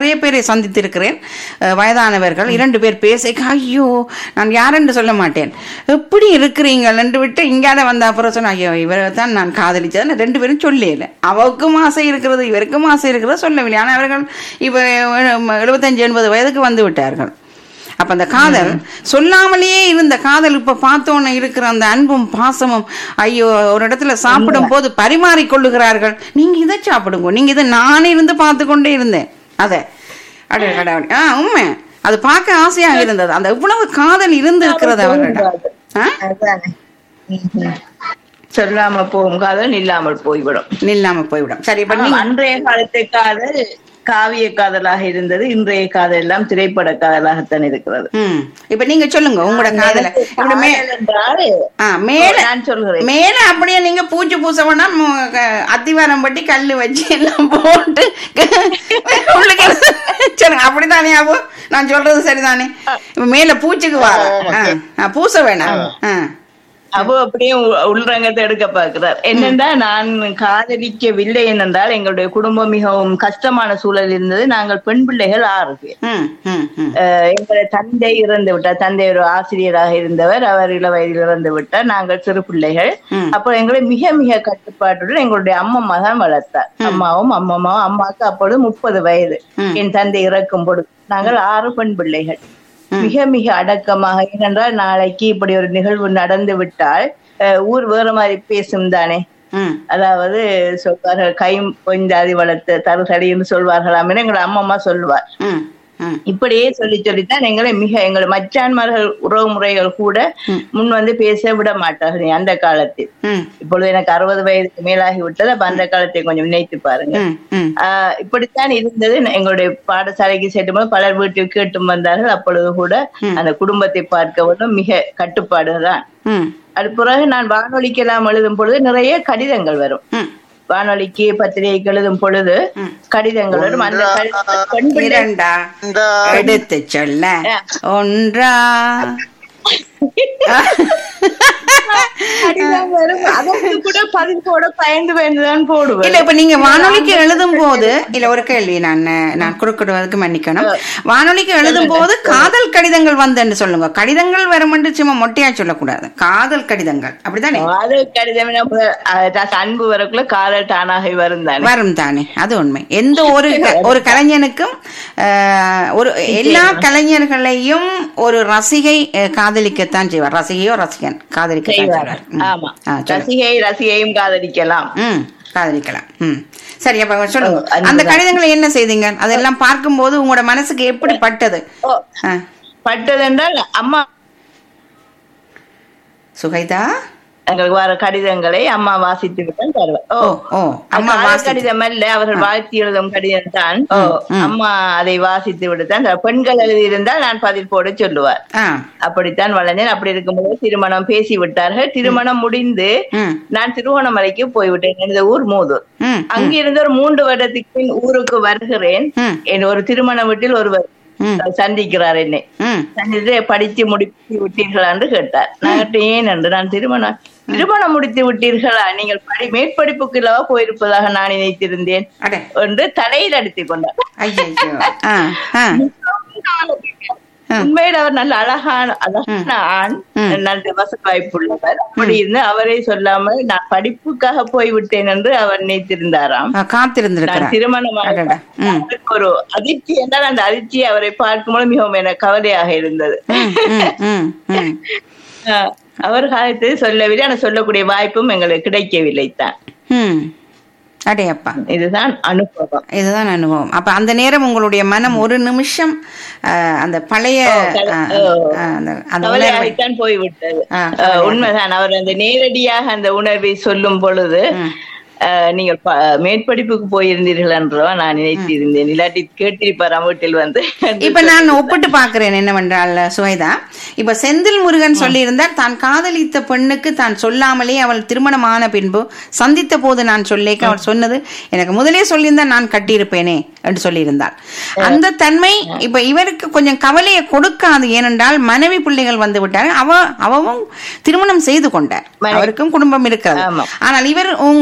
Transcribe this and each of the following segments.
நிறைய பேரை சந்தித்திருக்கிறேன் அஹ், வயதானவர்கள் இரண்டு பேர் பேச ஐயோ நான் யாரென்று சொல்ல மாட்டேன் எப்படி இருக்கிறீங்கள் என்று விட்டு இங்காத வந்த அப்புறம் சொன்ன ஐயோ இவரை தான் நான் காதலிச்சது ரெண்டு பேரும் சொல்லல அவருக்கும் ஆசை இருக்கிறது இவருக்கும் ஆசை இருக்கிறது சொல்லவில்லை ஆனால் அவர்கள் இப்போ எழுபத்தஞ்சு எண்பது வயதுக்கு வந்து விட்டார்கள் அப்ப அந்த காதல் சொல்லாமலேயே இருந்த காதல் இப்ப பார்த்தோன்னு இருக்கிற அந்த அன்பும் பாசமும் ஐயோ ஒரு இடத்துல சாப்பிடும் போது பரிமாறிக் கொள்ளுகிறார்கள் நீங்க இதை சாப்பிடுங்க நீங்க இதை நானே இருந்து பார்த்து கொண்டே இருந்தேன் அத அடே கடவுளே. ஆ உண்மை அது பார்க்க ஆசையாக இருந்தது அந்த இவ்வளவு காதல் இருந்து இருக்கிறது அவர்களிடம் ஆ? அதானே ம்ஹும். சொல்லாம போகும் காதல் இல்லாமல் போய்விடும் நில்லாம போய்விடும் சரி இப்ப ஆமா, நீங்க அன்றைய காலத்து காதல் காவிய காதலாக இருந்தது இன்றைய காதல் எல்லாம் திரைப்பட காதலாகத்தான் இருக்கிறது ம் இப்ப நீங்க சொல்லுங்க உங்களோட காதல இப்படி மே காதல் என்றால் ஆ மேல நான் சொல்கிறேன் மேல அப்படியே நீங்க பூச்சி பூசவனா அத்திவாரம் பட்டி கல்லு வச்சு எல்லாம் போட்டு உள்ளுக்கு சொல்லுங்க அப்படித்தானே ஆபோ நான் சொல்றது சரிதானே இப்ப மேல பூச்சிக்கு வர ஆ, ஆ, பூச வேணாம் ஆ. அவ அப்படியே உ- உள்ரங்கத்தை எடுக்க பார்க்கிறார் என்னென்றா நான் காதலிக்கவில்லை என்னென்றால் எங்களுடைய குடும்பம் மிகவும் கஷ்டமான சூழல் இருந்தது நாங்கள் பெண் பிள்ளைகள் ஆறு பேர் ம், ம், ம். அஹ் எங்களுடைய தந்தை இறந்து விட்டார் தந்தை ஒரு ஆசிரியராக இருந்தவர் அவர் இள வயதில் இறந்து விட்டார் நாங்கள் சிறு பிள்ளைகள் ம். அப்போ எங்களை மிக மிக கட்டுப்பாட்டுடன் எங்களுடைய அம்மம்மா தான் வளர்த்தார் அம்மாவும் அம்மம்மாவும் அம்மாவுக்கு அப்பொழுது முப்பது வயது ம். என் தந்தை இறக்கும் பொழுது நாங்கள் ஆறு பெண் பிள்ளைகள் மிக மிக அடக்கமாக ஏனென்றால் நாளைக்கு இப்படி ஒரு நிகழ்வு நடந்து விட்டால் அஹ் ஊர் வேற மாதிரி பேசும் தானே ம். அதாவது சொல்வார்கள் கை பொஞ்சாதி வளர்த்து தருசடி என்று சொல்வார்களாம் எங்களை அம்மம்மா சொல்லுவார் ம், ம். இப்படியே சொல்லி சொல்லித்தான் எங்களை மிக எங்கள் மச்சான்மார்கள் உறவு முறைகள் கூட முன் வந்து பேச விட மாட்டார்கள் அந்த காலத்தில் ம், இப்பொழுது எனக்கு அறுபது வயதுக்கு மேலாகி விட்டது அப்ப அந்த காலத்தை கொஞ்சம் நினைத்து பாருங்க ம், ம். ஆஹ் இப்படித்தான் இருந்தது எங்களுடைய பாடசாலைக்கு செல்லும்போது பலர் வீட்டில் கேட்டும் வந்தார்கள் அப்பொழுது கூட அந்த குடும்பத்தை பார்க்கவும் மிக கட்டுப்பாடு தான் ம், அது பிறகு நான் வானொலிக்கெல்லாம் எழுதும் பொழுது நிறைய கடிதங்கள் வரும் ம். வானொலிக்கு பத்திரிகைக்கு எழுதும் பொழுது கடிதங்கள் வரும் அந்த கடிதங்கள் பெண் பிள்ளை- இரண்டா எடுத்து சொல்ல ஒன்றா கடிதம் வரும் அதற்கு கூட பதில் போட பயந்து பயந்துதான் போடுவேன் இல்ல இப்ப நீங்க வானொலிக்கு எழுதும் போது இல்ல ஒரு கேள்வி நான் நான் குறுக்கிடுவதற்கு மன்னிக்கணும் வானொலிக்கு எழுதும் போது காதல் கடிதங்கள் வந்தேன்னு சொல்லுங்க கடிதங்கள் வருமென்று சும்மா மொட்டையா சொல்லக்கூடாது காதல் கடிதங்கள் அப்படித்தானே காதல் கடிதம் நம்ம, அஹ், அன்பு வரக்குள்ள காதல் தானாக வரும் தானே வரும் தானே அது உண்மை எந்த ஒரு க- ஒரு கலைஞனுக்கும் ஆஹ், ஒரு எல்லா கலைஞர்களையும் ஒரு ரசிகை அஹ், காதலிக்கத்தான் செய்வார் ரசிகையோ ரசிகன் காதலிக்கத்தான் செய்வார் ம். ஆமா ஆ, சொல்லுங்க. ரசிகை ரசிகையும் காதலிக்கலாம் ம் காதலிக்கலாம் ம் சரி அப்ப சொல்லுங்க ஓ, அன்புதான். அந்த கடிதங்களை என்ன செய்தீங்க அதெல்லாம் பார்க்கும்போது உங்களோட மனசுக்கு எப்படி பட்டது ஓ ஆ, பட்டதென்றால் அம்மா சுகைதா எங்களுக்கு வர கடிதங்களை அம்மா வாசித்து விட்டான் தருவேன் ஓ ஓ ஓ அம்மா காதல் வாசி கடிதம் அல்ல அவர்கள் வாழ்த்தி எழுதும் கடிதம் தான் ஓ அம்மா அதை வாசித்து விட்டுத்தான் தருவார். பெண்கள் எழுதியிருந்தால் நான் பதில் போட சொல்லுவார் ஆ அப்படித்தான் வளர்ந்தேன் அப்படி இருக்கும்போது திருமணம் பேசி விட்டார்கள் திருமணம் முடிந்து ம் நான் திருவோணமலைக்கு போய்விட்டேன் எனது ஊர் மூதூர் ம் அங்கிருந்து ஒரு மூன்று வருடத்துக்கு பின் ஊருக்கு வருகிறேன் ம். என் ஒரு திருமண வீட்டில் ஒருவர் ம். சந்திக்கிறார் என்னை ம் சந்தித்து படித்து முடித்து விட்டீர்களா என்று கேட்டார் நான் கேட்டேன், ஏன் என்று நான் திருமணம் திருமணம் முடித்து விட்டீர்களா நீங்கள் படி மேற்படிப்புக்கு இல்லவா போயிருப்பதாக நான் நினைத்திருந்தேன் அட என்று தலையில் அடித்துக் கொண்டார் ஐயோ ஆ ஆ உண்மையில் அவர் நல்ல அழகான அழகான ஆண் நல்ல வசதி வாய்ப்புள்ளவர் அப்படி இருந்து அவரே சொல்லாமல் நான் படிப்புக்காக போய்விட்டேன் என்று அவர் நினைத்திருந்தாராம் ஆ, காத்திருந்திருக்கிறார் நான் திருமணமாக அடடா. ம். அவருக்கு ஒரு அதிர்ச்சி என்றால் அந்த அதிர்ச்சி அவரை பார்க்கும்போது மிகவும் எனக்கு கவலையாக இருந்தது ம், ம், ம், ம். அஹ் அவர் காலத்து சொல்லவில்லை ஆனால் சொல்லக்கூடிய வாய்ப்பும் எங்களுக்கு கிடைக்கவில்லை தான் ம் அடே அப்பா இதுதான் அனுபவம் இதுதான் அனுபவம் அப்ப அந்த நேரம் உங்களுடைய மனம் ஒரு நிமிஷம் ஆஹ், அந்த பழைய கல- ஆஹ், ஓ. ஆஹ், அந்த அந்த உணர்வை கவலையாகத்தான் போய்விட்டது ஆ, அஹ் உண்மைதான் அவர் அந்த நேரடியாக அந்த உணர்வை சொல்லும் பொழுது ம். அஹ், நீங்கள் ப- மேற்படிப்புக்கு போயிருந்தீர்கள் என்றோ நான் நினைத்திருந்தேன் இல்லாட்டி கேட்டிருப்பாராம் வீட்டில் வந்து இப்ப நான் ஒப்பிட்டு பார்க்கிறேன் என்னவென்றால் சுவைதா இப்ப செந்தில் முருகன் சொல்லியிருந்தார் தான் காதலித்த பெண்ணுக்கு தான் சொல்லாமலே அவள் திருமணமான பின்பு சந்தித்த போது நான் சொல்லேக்க அவள் சொன்னது எனக்கு முதலே சொல்லியிருந்தா நான் கட்டியிருப்பேனே என்று சொல்லியிருந்தாள் அந்த தன்மை இப்ப இவருக்கு கொஞ்சம் கவலையை கொடுக்காது ஏனென்றால் மனைவி பிள்ளைகள் வந்து விட்டார் அவ அவவும் திருமணம் செய்து கொண்டார் அவருக்கும் குடும்பம் இருக்கிறது ஆமா. ஆனால் இவர் உங்க உங்களுக்கு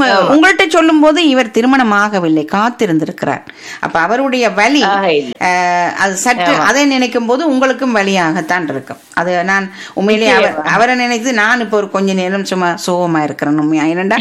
உங்கள்கிட்ட சொல்லும் போது இவர் திருமணம் ஆகவில்லை காத்திருந்திருக்கிறார் அப்ப அவருடைய வலி ஆக இல்லை. அஹ், அது சற்று அதை நினைக்கும் போது உங்களுக்கும் வழியாகத்தான் இருக்கும் அது நான் உண்மையிலேயே அவர் அவரை நினைத்து நான் இப்போ ஒரு கொஞ்ச நேரம் சும்மா சோகமா இருக்கிறேன் உண்மையா என்னடா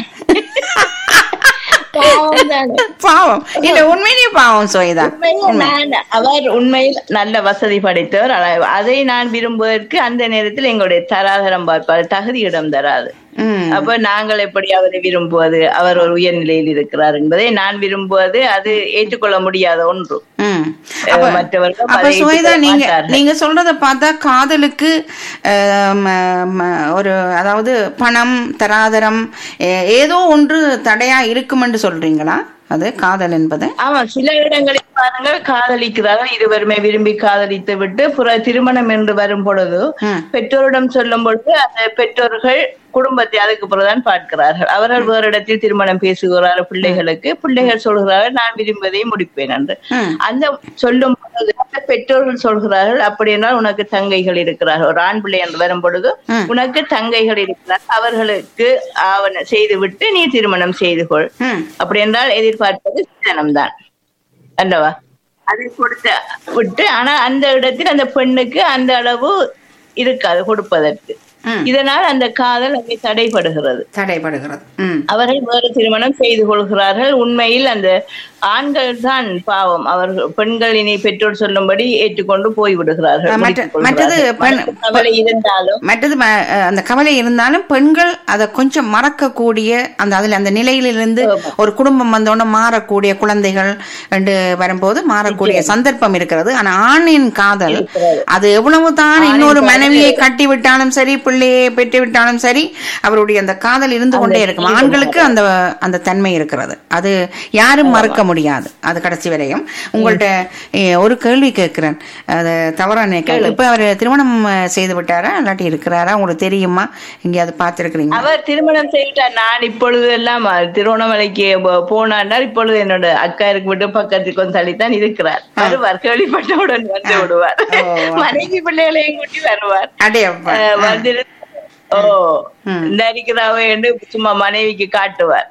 பாவம் இல்ல உண்மையிலேயே பாவம் சோயதா உண்மையில் நான் அவர் உண்மையில் நல்ல வசதி படைத்தவர் ஆனால் அதை நான் விரும்புவதற்கு அந்த நேரத்தில் எங்களுடைய தராதரம் பார்ப்பார் தகுதியிடம் தராது ம் அப்ப நாங்கள் எப்படி அவரை விரும்புவது அவர் ஒரு உயர்நிலையில் இருக்கிறார் என்பதை நான் விரும்புவது அது ஏற்றுக்கொள்ள முடியாத ஒன்று ம். அஹ் அப்ப மற்றவர்கள் அப்ப அதை சுவேதா ஏற்றுக்கொள்ள நீங்க மாட்டார்கள். நீங்க சொல்றத பார்த்தா காதலுக்கு அஹ், ம- ம- ஒரு அதாவது பணம் தராதரம் ஏ- ஏதோ ஒன்று தடையா இருக்கும் என்று சொல்றீங்களா அது காதல் என்பது ஆமா சில இடங்களில் பாருங்கள் காதலிக்கிறார்கள் இருவருமே விரும்பி காதலித்து விட்டு புற திருமணம் என்று வரும் பொழுது ம். பெற்றோரிடம் சொல்லும் பொழுது அந்த பெற்றோர்கள் குடும்பத்தை அதுக்கு பிறகுதான் பார்க்கிறார்கள் அவர்கள் வேறு இடத்தில் திருமணம் பேசுகிறார்கள் பிள்ளைகளுக்கு பிள்ளைகள் சொல்கிறார்கள் நான் விரும்பதை முடிப்பேன் என்று ம். அந்த சொல்லும் பொழுது அந்த பெற்றோர்கள் சொல்கிறார்கள் அப்படி என்றால் உனக்கு தங்கைகள் இருக்கிறார்கள் ஒரு ஆண் பிள்ளை என்று வரும் பொழுது ம். உனக்கு தங்கைகள் இருக்கிறார் அவர்களுக்கு ஆவண செய்து விட்டு நீ திருமணம் செய்து கொள் ம் அப்படி என்றால் எதிர்பார்ப்பது சீதனம்தான் அல்லவா அதை கொடுத்த விட்டு ஆனா அந்த இடத்தில் அந்த பெண்ணுக்கு அந்த அளவு இருக்காது கொடுப்பதற்கு ம். இதனால் அந்த காதல் அங்கே தடைபடுகிறது தடைபடுகிறது ம் அவர்கள் வேறு திருமணம் செய்து கொள்கிறார்கள் உண்மையில் அந்த ஆண்கள் தான் பாவம் அவர்கள் பெண்கள் இனி பெற்றோர் சொல்லும்படி ஏற்றுக்கொண்டு போய் விடுகிறார்கள் மற்ற- முடித்துக் மற்றது கொள்கிறார்கள். பெண்- மனசு கவலை இருந்தாலும் மற்றது ம- அஹ் அந்த கவலை இருந்தாலும் பெண்கள் அதை கொஞ்சம் மறக்கக்கூடிய அந்த அதுல அந்த நிலையிலிருந்து ஒரு குடும்பம் வந்தோடனே மாறக்கூடிய குழந்தைகள் என்று வரும்போது மாறக்கூடிய சந்தர்ப்பம் இருக்கிறது ஆனா ஆணின் காதல் அது எவ்வளவு தான் இன்னொரு மனைவியை கட்டி விட்டாலும் சரி பிள்ளையை பெற்று விட்டாலும் சரி அவருடைய அந்த காதல் இருந்து கொண்டே இருக்கும் ஆண்களுக்கு அந்த அந்த தன்மை இருக்கிறது அது யாரும் மறக்க முடியாது அது கடைசி வரையும் உங்கள்ட்ட eh, ஒரு கேள்வி கேட்கிறேன் அது தவறான கேள்வி இப்ப அவர் திருமணம் அஹ், செய்து விட்டாரா இல்லாட்டி இருக்கிறாரா உங்களுக்கு தெரியுமா எங்கேயாவது பார்த்திருக்கிறீங்க அவர் திருமணம் செய்துட்டார் நான் இப்பொழுது எல்லாம் திருவண்ணாமலைக்கு போ- போனாண்டால் இப்பொழுது என்னோட அக்கா இருக்கு விட்டு பக்கத்துக்கு வந்து தள்ளித்தான் இருக்கிறார் வருவார் கேள்விப்பட்டவுடன் வந்து விடுவார் ஓ. மனைவி பிள்ளைகளையும் கூட்டி வருவார் அடே அப்பா. அஹ் வந்து ஓ இந்த இருக்கிறாவே என்று சும்மா மனைவிக்கு காட்டுவார்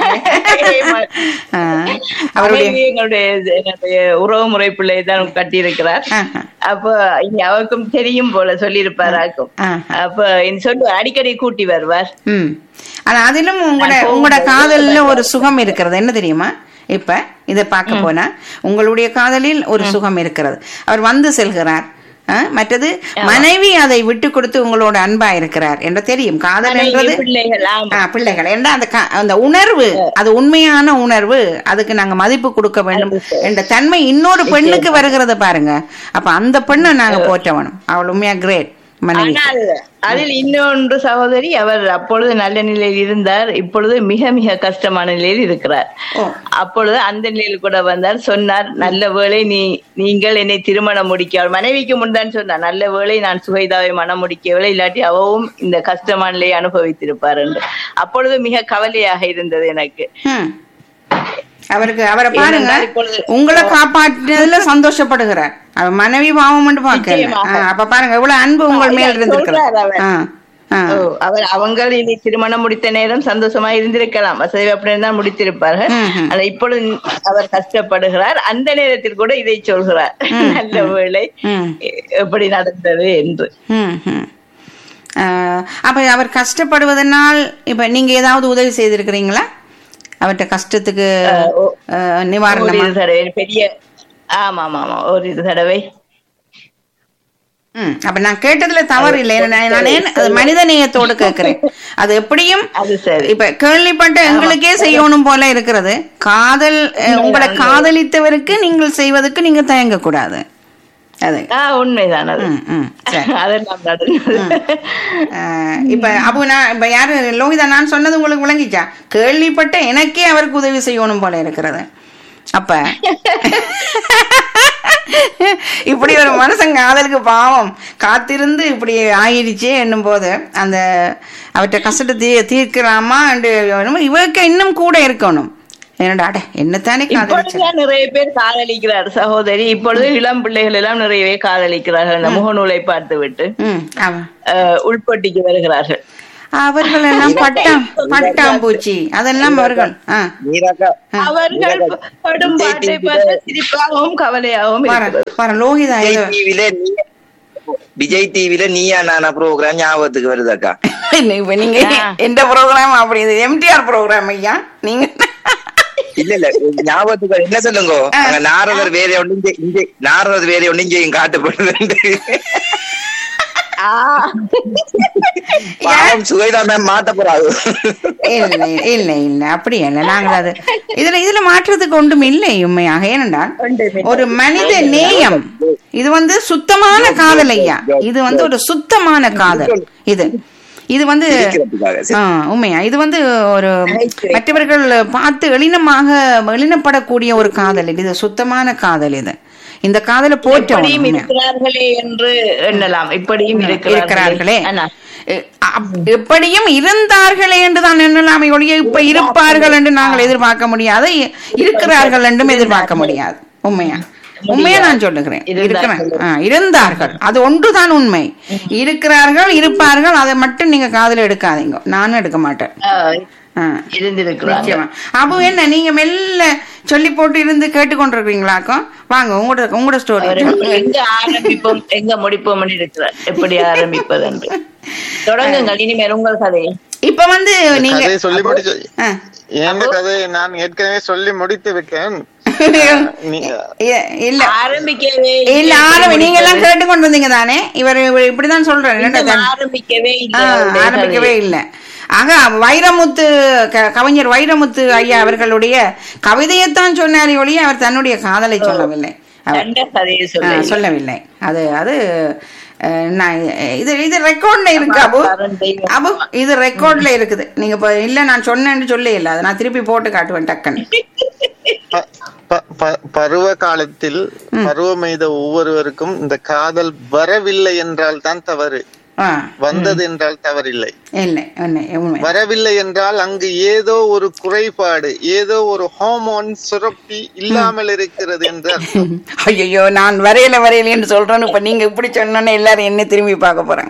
ஆ, அவருடைய மனைவி எங்களுடைய என்னுடைய உறவு முறை பிள்ளை தான் கட்டி இருக்கிறார் ஆஹா. அப்ப இங்க அவருக்கும் தெரியும் போல சொல்லியிருப்பாராக்கும் ஆ. அப்ப இந்த சொல்லு அடிக்கடி கூட்டி வருவார் ம் ஆனா அதிலும் உங்களோட உங்களோட காதல்ல ஒரு சுகம் இருக்கிறது என்ன தெரியுமா இப்ப இதை பார்க்க போனா உங்களுடைய காதலில் ஒரு சுகம் இருக்கிறது அவர் வந்து செல்கிறார் ஆ, மற்றது மனைவி அதை விட்டு கொடுத்து உங்களோட அன்பா இருக்கிறார் என்று தெரியும் காதல் என்றது பிள்ளைகள் ஆமா ஆ, பிள்ளைகள் என்ற அந்த க- அந்த உணர்வு அது உண்மையான உணர்வு அதுக்கு நாங்க மதிப்பு கொடுக்க வேண்டும் என்ற தன்மை இன்னொரு பெண்ணுக்கு வருகிறத பாருங்க அப்ப அந்த பெண்ணை நாங்க போற்ற வேணும் அவள் உண்மையா கிரேட் மனைவி ஆனால் அதில் இன்னொன்று சகோதரி அவர் அப்பொழுது நல்ல நிலையில் இருந்தார் இப்பொழுது மிக மிக கஷ்டமான நிலையில் இருக்கிறார் ஓ. அப்பொழுது அந்த நிலையில் கூட வந்தார் சொன்னார் நல்ல வேளை நீ நீங்கள் என்னை திருமணம் முடிக்க மனைவிக்கு முன்தான் சொன்னார் நல்ல வேளை நான் சுகைதாவை மனம் முடிக்கவில்லை இல்லாட்டி அவவும் இந்த கஷ்டமான நிலையை அனுபவித்திருப்பார் என்று அப்பொழுது மிக கவலையாக இருந்தது எனக்கு ஹம். அவருக்கு அவரை பாருங்க ஏனென்றால் இப்பொழுது- உங்களை காப்பாற்றினதுல சந்தோஷப்படுகிறார் அவர் மனைவி பாவம் மட்டும் பார்க்கல நிச்சயமாக. ஆ, அப்ப பாருங்க எவ்வளவு அன்பு உங்கள் மேல் சொல்றார் இருந்திருக்கிறார் அவர். ஆ, ஆ. ஓ, அவர் அவங்க இனி திருமணம் முடித்த நேரம் சந்தோஷமா இருந்திருக்கலாம் வசதி அப்படின்னு தான் முடித்திருப்பார்கள் ம்ஹும். ஆனா இப்பொழுது அவர் கஷ்டப்படுகிறார் அந்த நேரத்தில் கூட இதை சொல்கிறார் நல்ல வேளை ம். எப்படி நடந்தது என்று ம், ம். ஆ, அப்ப அவர் கஷ்டப்படுவதனால் இப்ப நீங்க ஏதாவது உதவி செய்திருக்கிறீங்களா அவர்கிட்ட கஷ்டத்துக்கு ஓ. ஆ, ஒரு நிவாரணமா இது தடவை பெரிய ஆமா ஆமா ஆமா ஒரு இது தடவை ம், அப்ப நான் கேட்டதுல தவறு இல்லை நான் நான் ஏன் அது மனித நேயத்தோடு கேட்கிறேன் அது எப்படியும் அது சரி இப்ப கேள்விப்பட்ட எங்களுக்கே செய்யணும் போல இருக்கிறது காதல் அஹ், உங்களை காதலித்தவருக்கு நீங்கள் செய்வதற்கு நீங்க தயங்க கூடாது அது ஆஹ் உண்மைதான் அது ம், ம், சரி அதெல்லாம் நடந்தது அஹ், இப்ப அப்போ நான் இப்ப யாரு லோகிதா நான் சொன்னது உங்களுக்கு விளங்கிச்சா கேள்விப்பட்ட எனக்கே அவருக்கு உதவி செய்யணும் போல இருக்கிறது அப்ப இப்படி ஒரு மனுஷன் காதலுக்கு பாவம் காத்திருந்து இப்படி ஆயிடுச்சே என்னும் போது அந்த அவற்றை கஷ்டத்தை தீ தீர்க்கலாமா என்று இவருக்கு இன்னும் கூட இருக்கணும் என்னடா அட என்னத்தானே காதலிச்ச இப்பொழுதுதான் நிறைய பேர் காதலிக்கிறார் சகோதரி இப்பொழுது இளம் பிள்ளைகள் எல்லாம் நிறையவே காதலிக்கிறார்கள் அந்த முகநூலை பார்த்து விட்டு ம் ஆமா அஹ், உள்பட்டிக்கு வருகிறார்கள் அவர்கள் எல்லாம் பட்டாம் பட்டாம்பூச்சி அதெல்லாம் அவர்கள் ஆ மீராக்கா அவர்கள் படும் பாட்டை பார்த்து சிரிப்பாகவும் கவலையாகவும் வர இருக்கிறது வர லோகிதா விஜய் ஏதோ டிவில நீ விஜய் டிவில நீயா நானா ப்ரோக்ராம் ஞாபகத்துக்கு வருதாக்கா இப்ப நீங்க ஆ. எந்த ப்ரோக்ராம் அப்படி இது எம்டிஆர் ப்ரோக்ராம் ஐயா நீங்க இல்ல இல்ல ஞாபகத்துக்கு வரு- என்ன சொல்லுங்க அங்க நாரதர் வேற ஒண்ணு இங்க இங்க நாரதர் வேற ஒண்ணு இங்கேயும் காட்டப்படுது ஆ, பாவம் சுவைதா மேம் மாத்த போறாரு இல்ல இல்ல இல்ல அப்படி இல்ல நாங்கள் அது இதுல இதுல மாற்றத்துக்கு ஒன்றும் இல்லை உண்மையாக ஏனென்றால் ஒன்றுமில்லை. ஒரு மனித நேயம் இது வந்து சுத்தமான காதல் ஐயா இது வந்து ஒரு சுத்தமான காதல் இது இது வந்து இருக்கிறதுக்காக. சரி. ஆ, உண்மையா இது வந்து ஒரு மற்றவர்கள் பார்த்து எளினமாக எளினப்படக்கூடிய ஒரு காதல் இது சுத்தமான காதல் இது இந்த காதலை போற்றணும் இப்படியும் உண்மையா. இருக்கிறார்களே என்று எண்ணலாம் இப்படியும் இருக்கிறார்களே இருக்கிறார்களே ஆனா, எ- அப்- எப்படியும் இருந்தார்களே என்று தான் எண்ணலாமே ஒழிய இப்ப இருப்பார்கள் என்று நாங்கள் எதிர்பார்க்க முடியாது இ- இருக்கிறார்கள் என்றும் எதிர்பார்க்க முடியாது உண்மையா உண்மையா நான் சொல்லுகிறேன் இருக்கிறேன் ஆ, இருந்தார்கள் அது ஒன்றுதான் உண்மை இருக்கிறார்கள் இருப்பார்கள் அதை மட்டும் நீங்க காதுல எடுக்காதீங்க நானும் எடுக்க மாட்டேன் ஆ, ஆ, இருந்திருக்கிறாங்க நிச்சயமா அப்போ என்ன நீங்க மெல்ல சொல்லி போட்டு இருந்து கேட்டுக்கொண்டிருக்கீங்களாக்கும் வாங்க உங்களோட உங்களோட ஸ்டோரி அவர்கள் எங்க ஆரம்பிப்போம் எங்க முடிப்போம் இருக்கிறார் எப்படி ஆரம்பிப்பது என்று தொடங்குங்கள் இனிமேல் உங்கள் கதையை இப்ப வந்து நீங்க கதையை சொல்லி முடிச்சு ஆ. என் கதையை நான் ஏற்கனவே சொல்லி முடித்து விட்டேன் நீங்க இ- இல்ல ஆரம்பிக்கவே இல்ல ஆரம்பி நீங்க எல்லாம் கேட்டு கொண்டு வந்தீங்க தானே இவர் இவர் இப்படிதான் சொல்றாரு இன்னும் என்னடா தன்- ஆரம்பிக்கவே ஆ, இல்லை அவருடைய ஆரம்பிக்கவே கதையை. இல்ல ஆக வைரமுத்து க- கவிஞர் வைரமுத்து ஐயா அவர்களுடைய கவிதையைத்தான் சொன்னாரே ஒழிய அவர் தன்னுடைய காதலை சொல்லவில்லை அவர் தண்ட கதையை ஆ, சொல்ல சொல்லவில்லை அது அது அஹ், நான் இது இது ரெக்கார்ட்ல இருக்கு அபு தெய்வம். அபு இது ரெக்கார்ட்ல இருக்குது நீங்க இப்ப இல்ல நான் சொன்னேன்னு சொல்லி இல்ல அதை நான் திருப்பி போட்டு காட்டுவேன் டக்குன்னு ப- ப- ப- பருவ காலத்தில் பருவம் எய்த ஒவ்வொருவருக்கும் இந்த காதல் வரவில்லை என்றால் தான் தவறு ஆ வந்தது என்றால் தவறில்லை இல்லை உண்மை உண்மை வரவில்லை என்றால் அங்கு ஏதோ ஒரு குறைபாடு ஏதோ ஒரு ஹார்மோன் சுரப்பி இல்லாமல் இருக்கிறது என்று அர்த்தம். ஐயோ நான் வரையில வரையிலன்னு சொல்றேன்னு இப்ப நீங்க இப்படி சொன்னோன்னே எல்லாரும் என்ன திரும்பி பார்க்க போறாங்க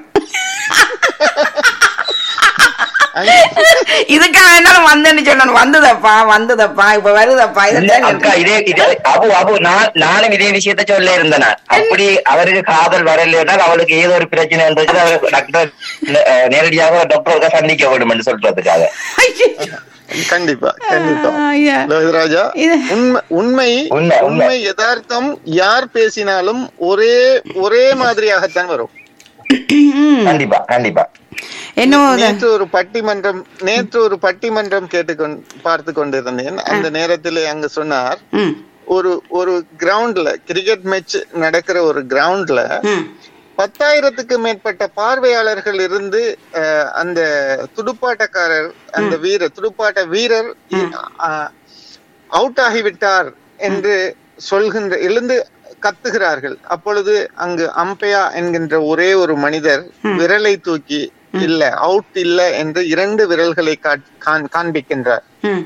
இதுக்காக என்னாலும் வந்தேன்னு சொல்லணும் வந்ததப்பா வந்ததப்பா இப்ப வருதப்பா இல்ல, இதான் அக்கா இதே இதே அபு அபு நான் நானும் இதே விஷயத்த சொல்ல இருந்தேன் நான். அப்படி அவருக்கு காதல் வரலைன்னா அவளுக்கு ஏதோ ஒரு பிரச்சனை இருந்துச்சு அவர் டாக்டர் அஹ், நேரடியாக டாக்டர் சந்திக்க வேண்டும் என்று சொல்றதுக்காக கண்டிப்பா கண்டிப்பா ஐயா. லோகிதராஜா இது- உண்மை உண்மை உண்மை, உண்மை. உண்மை யதார்த்தம் யார் பேசினாலும் ஒரே ஒரே மாதிரியாகத்தான் வரும் கண்டிப்பா கண்டிப்பா என்னவோ அது- நேற்று ஒரு பட்டிமன்றம் நேற்று ஒரு பட்டிமன்றம் கேட்டுக்கொண்டு பார்த்து கொண்டிருந்தேன் அந்த நேரத்திலே அங்க சொன்னார் ம், ஒரு ஒரு கிரவுண்ட்ல கிரிக்கெட் மேட்ச் நடக்கிற ஒரு கிரவுண்ட்ல ம், பத்தாயிரத்துக்கு மேற்பட்ட பார்வையாளர்கள் இருந்து அஹ், அந்த துடுப்பாட்டக்காரர் அந்த வீரர் துடுப்பாட்ட வீரர் அவுட் ஆகிவிட்டார் என்று சொல்கின்ற எழுந்து கத்துகிறார்கள் அப்பொழுது அங்கு அம்பையா என்கின்ற ஒரே ஒரு மனிதர் விரலை தூக்கி இல்ல அவுட் இல்ல என்று இரண்டு விரல்களை காட்- காண்- காண்பிக்கின்றார் ம்.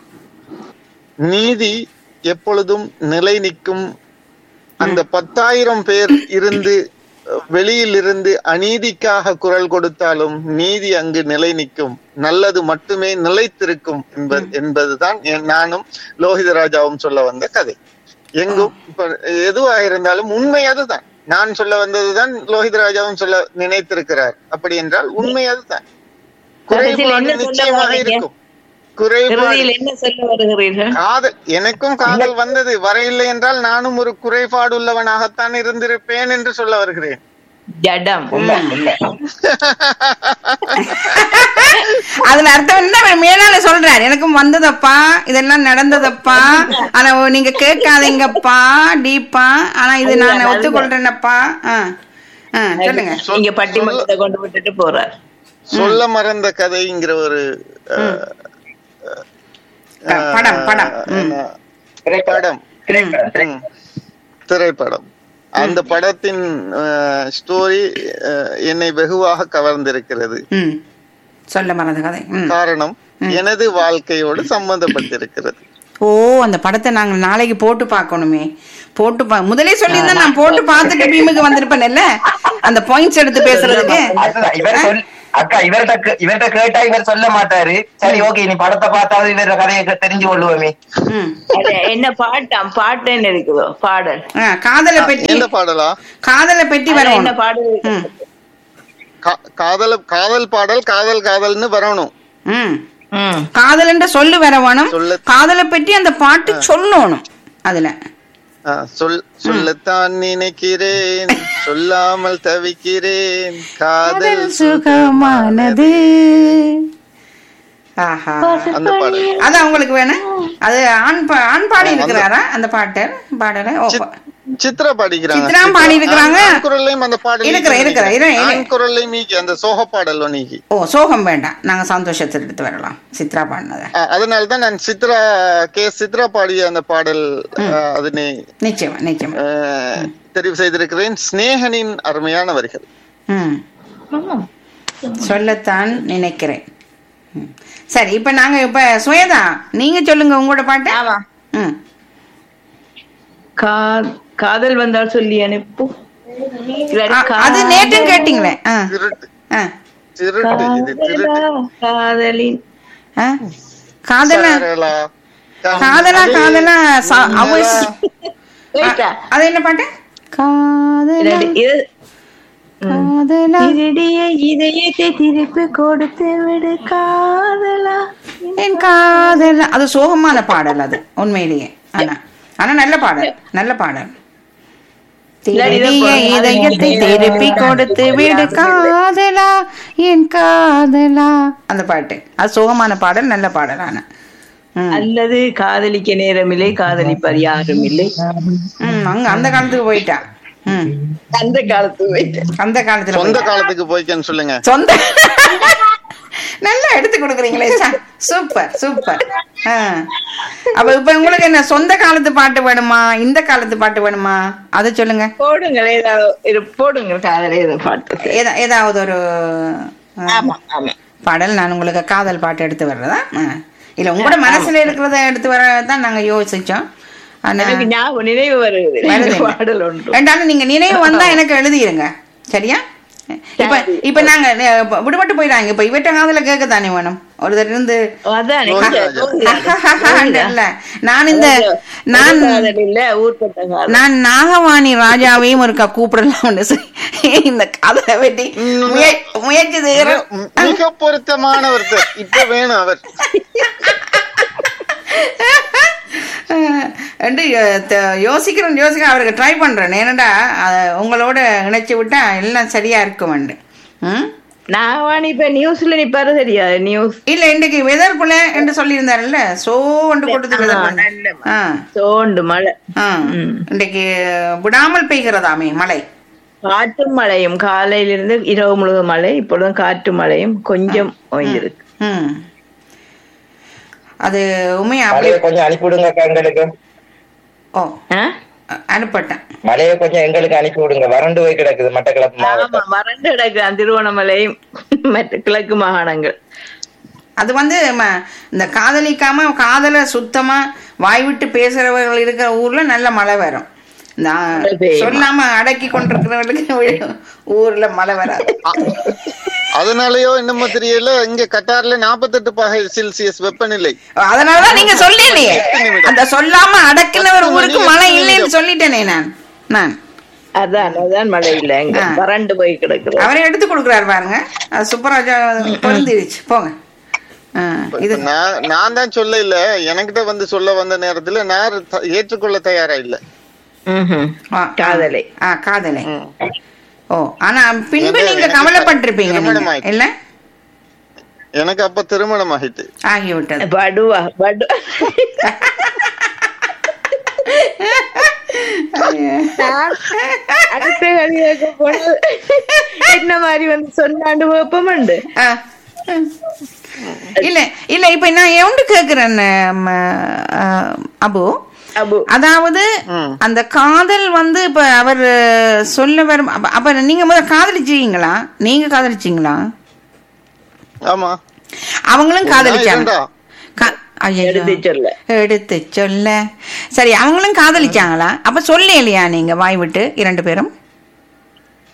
நீதி எப்பொழுதும் நிலை நிற்கும் அந்த பத்தாயிரம் பேர் இருந்து அஹ், வெளியில் இருந்து அநீதிக்காக குரல் கொடுத்தாலும் நீதி அங்கு நிலை நிற்கும் நல்லது மட்டுமே நிலைத்திருக்கும் என்பது என்பதுதான் என் நானும் லோகிதராஜாவும் சொல்ல வந்த கதை எங்கும் இப்ப எதுவாக இருந்தாலும் உண்மை அதுதான் நான் சொல்ல வந்ததுதான் லோகிதராஜாவும் சொல்ல நினைத்திருக்கிறார் அப்படி என்றால் உண்மை அதுதான் கடைசியில் குறைபாடு என்ன சொல்ல நிச்சயமாக வர்றீங்க? இருக்கும் குறைபாடு இறுதியில் என்ன சொல்ல வருகிறீர்கள் காதல் எனக்கும் காதல் வந்தது வரையில்லை என்றால் நானும் ஒரு குறைபாடு உள்ளவனாகத்தான் இருந்திருப்பேன் என்று சொல்ல வருகிறேன் ஜடம் உண்மை உண்மை அதுல அர்த்தம் என்ன அவர் மேலால சொல்றாரு எனக்கும் வந்ததப்பா இதெல்லாம் நடந்ததப்பா ஆனா ஓ, நீங்க கேட்காதீங்கப்பா டீப்பா ஆனா இது நான் ஒத்துக்கொள்றேனப்பா ஆ ஆ சொல்லுங்க இங்க பட்டிமன்றத்தை கொண்டு விட்டுட்டு போறார் சொல்ல மறந்த கதைங்கிற ஒரு அஹ், க- படம் படம் ம். படம் ம். திரைப்படம் அந்த படத்தின் ஸ்டோரி என்னை வெகுவாக கவர்ந்திருக்கிறது ம் சொல்ல மறந்த கதை ம் காரணம் எனது வாழ்க்கையோடு சம்பந்தப்பட்டிருக்கிறது ஓ அந்த படத்தை நாங்க நாளைக்கு போட்டு பார்க்கணுமே போட்டு பா முதலே சொல்லியிருந்தா நான் போட்டு பார்த்துட்டு பீமுக்கு வந்திருப்பேன்ல அந்த பாயிண்ட்ஸ் எடுத்து பேசுறதுக்கு அதுதான் இவர் சொல் அக்கா இவர்கிட்ட கே- இவர்கிட்ட கேட்டா இவர் சொல்ல மாட்டாரு சரி ஓகே நீ படத்தை பார்த்தாவது இவர கதையை கே- தெரிஞ்சு கொள்ளுவோமே ம் அது என்ன பாட்டாம் பாட்டு என்ன இருக்குதோ பாடல் ஆ, காதலை பற்றி எந்த பாடலா காதலை பற்றி அதுல என்ன வரணும் பாடல் இருக்கு? ம் கா- காதல் காதல் பாடல் காதல் காதல்னு வரணும் ம் ம் காதல் என்ற சொல்லு வர வேணும் சொல்லு. காதலை பற்றி அந்த பாட்டு சொல்லணும் அதுல ஆ, சொல் சொல்லத்தான் நினைக்கிறேன் சொல்லாமல் தவிக்கிறேன் காதல் காதல் சுகமானது ஆஹா அந்த பாடல் அதான் உங்களுக்கு வேணும் அது ஆண் பா- ஆண் பாடி இருக்கிறாரா அந்த பாட்டு பாடல ஓ சித்- சித்ரா பாடிக்கிறாங்க சித்ரா பாடி இருக்கிறாங்க. ஆண் ஆண் குரல்லையும் அந்த பாடல் இருக்கிற, நீக்கி இருக்கிற, நினைக்கிறேன். இரு, இரு. ஆண் குரல்லையும் நீக்கி அந்த சோக பாடல் நீக்கி ஓ சோகம் வேண்டாம் நாங்க சந்தோஷத்தை எடுத்து வரலாம் சித்ரா பாடினத அதனால தான் நான் சித்ரா கே சித்ரா பாடிய அந்த பாடல் ஆ, அதனை நிச்சயமா நிச்சயமா ஆ, தெரிவு செய்திருக்கிறேன் சிநேகனின் அருமையான வரிகள் ம் சொல்லத்தான் நினைக்கிறேன் ம். சரி இப்ப நாங்க இப்ப சுயதா நீங்க சொல்லுங்க உங்களோட பாட்டு ஆமா ம் கா- காதல் வந்தால் சொல்லி அனுப்பு இல்லாட்டி ஆ, அது நேற்று காதலா- கேட்டீங்களே ஆ திருட்டு ஆ திருட்டு இது திருட்டு காதலா, காதலின் ஆ காதலா சாரலா, காதலா காதலா சா- அவ Wait ஆ. அது என்ன பாட்டு காதலா இல்லாட்டி இது- காதலா திருடிய இதயத்தை திருப்பி கொடுத்து விடு காதலா என் காதலா அது சோகமான பாடல் அது உண்மையிலேயே ஆனா ஆனா நல்ல பாடல் நல்ல பாடல் திருடிய இதயத்தை திருப்பி கொடுத்து விடு காதலா என் காதலா அந்த பாட்டு அது சோகமான பாடல் நல்ல பாடல் ஆனா ம். அல்லது காதலிக்க நேரமில்லை காதலிப்பர் யாரும் இல்லை ம், அங்க அந்த காலத்துக்கு போயிட்டா ம் அந்த காலத்து போயிட்டு அந்த காலத்துல சொந்த போயிட்டா. காலத்துக்கு போய்க்கன்னு சொல்லுங்க சொந்த நல்லா எடுத்து கொடுக்குறீங்களே சா- சூப்பர் சூப்பர் ஆ. அப்ப இப்ப உங்களுக்கு என்ன சொந்த காலத்து பாட்டு வேணுமா இந்த காலத்து பாட்டு வேணுமா அதை சொல்லுங்க போடுங்கள் ஏதாவது இரு, போடுங்க காதல் ஏதோ பாட்டு ஏதா ஏதாவது ஒரு ஆ, ஆமா ஆமா பாடல் நான் உங்களுக்கு காதல் பாட்டு எடுத்து வர்றதா ஆ. இல்ல உங்களோட மனசுல இருக்கிறத எடுத்து வரதான் நாங்க யோசிச்சோம் ஆனா எனக்கு ஞாபகம் நினைவு வருகிறது வருது இந்த என்ன? பாடல் ஒன்று ரெண்டாலும் நீங்க நினைவு வந்தா எனக்கு எழுதிருங்க சரியா இப்ப சரி. இப்ப நாங்க அஹ், இப்ப விடுபட்டு போயிடாங்க இப்ப இவட்ட காதல கேட்க தானே வேணும் ஒருத்தர் இருந்து அதான் இல்ல நான் இந்த நான் காதல் இல்ல ஊர்பட்ட காதல் நான் நாகவாணி ராஜாவையும் ஒருக்கா கூப்பிடலாம்னு சொல்லி இந்த கதை வெட்டி முய- முயற்சி செய்கிறேன் மிக பொருத்தமான ஒருத்தர் இப்ப வேணும் அவர் என்று யோசிக்கிறேன் யோசிக்கிறேன் அவருக்கு ட்ரை பண்றேன் ஏனடா அஹ், உங்களோட இணைச்சு விட்டா எல்லாம் சரியா இருக்கும் ம் நான் வாணி இப்ப நியூஸ்ல நிப்பாரு தெரியாது நியூஸ் இல்ல இன்னைக்கு வெதர் புல என்று சொல்லியிருந்தாருல்ல சோ ஒன்று கொடுத்து வெதர் புல நல்ல ஆ சோண்டு மழை ஆ இன்றைக்கு விடாமல் பெய்கிறதாமே மழை காற்றும் மழையும் காலையிலிருந்து இரவு முழுவதும் மழை இப்பொழுதும் காற்று மழையும் கொஞ்சம் ஓய்ந்திருக்கு ம் அது உண்மையா அப்படி மழையை கொஞ்சம் அனுப்பி விடுங்க அக்கா எங்களுக்கு ஓ ஆ? அ- அனுப்பட்டேன் மழையை கொஞ்சம் எங்களுக்கு அனுப்பி விடுங்க வறண்டு போய் கிடக்குது மட்டக்களப்பு மாவட்டம் ஆமா வறண்டு கிடக்குறான் திருவண்ணாமலையும் மற்ற கிழக்கு மாகாணங்கள் அது வந்து ம- இந்த காதலிக்காம காதல சுத்தமா வாய் விட்டு பேசுறவர்கள் இருக்கிற ஊர்ல நல்ல மழை வரும் இந்த மழை பெய்யுமா? சொல்லாம அடக்கி கொண்டிருக்கிறவர்களுக்கு ஊர்ல மழை வராது அதனாலயோ என்னமோ தெரியல இங்க கட்டார்ல நாற்பத்தெட்டு பாகை செல்சியஸ் வெப்பநிலை அதனாலதான் நீங்க சொல்லலையே அந்த சொல்லாம அடக்கினவர் ஊருக்கு மழை இல்லைன்னு சொல்லிட்டேனே நான் நான் அதான் அதான் மழை இல்ல எங்க ஆ. வறண்டு போய் கிடக்குது அவரே எடுத்து கொடுக்குறாரு பாருங்க அது சுப்பராஜா பொருந்திருச்சு போங்க ஆ, இது இப்ப நான் நான் தான் சொல்ல இல்ல எனக்கிட்ட வந்து சொல்ல வந்த நேரத்துல நான் த- ஏற்றுக்கொள்ள தயாரா இல்ல ம்ஹும். ஆ, ஆ. காதலை ஆ காதலை ஓ ஆனா பின்பு எனக்கு- நீங்க எனக்கு கவலைப்பட்டிருப்பீங்க திருமணம் நீங்க, ஆயிடுச்சு. இல்ல எனக்கு அப்ப திருமணம் ஆகிட்டு ஆகிவிட்டது படுவா படு அடுத்த கடிதம் போனது என்ன மாதிரி வந்து சொன்னாண்டு வெப்பமண்டு ஆ. இல்ல இல்ல இப்ப நான் எவண்டு கேக்குறேன் ம, ஆ, அபு அபு அதாவது ம். அந்த காதல் வந்து இப்ப அவர் சொல்ல வரும் அப்ப- அப்ப நீங்க முதல்ல காதலிச்சீங்களா நீங்க காதலிச்சீங்களா ஆமா அவங்களும் காதலிச்சாங்க இரண்டா? கா- ஐயையோ. எடுத்து சொல்ல எடுத்து சொல்ல சரி அவங்களும் காதலிச்சாங்களா அப்ப சொல்ல இல்லையா நீங்க வாய் விட்டு இரண்டு பேரும்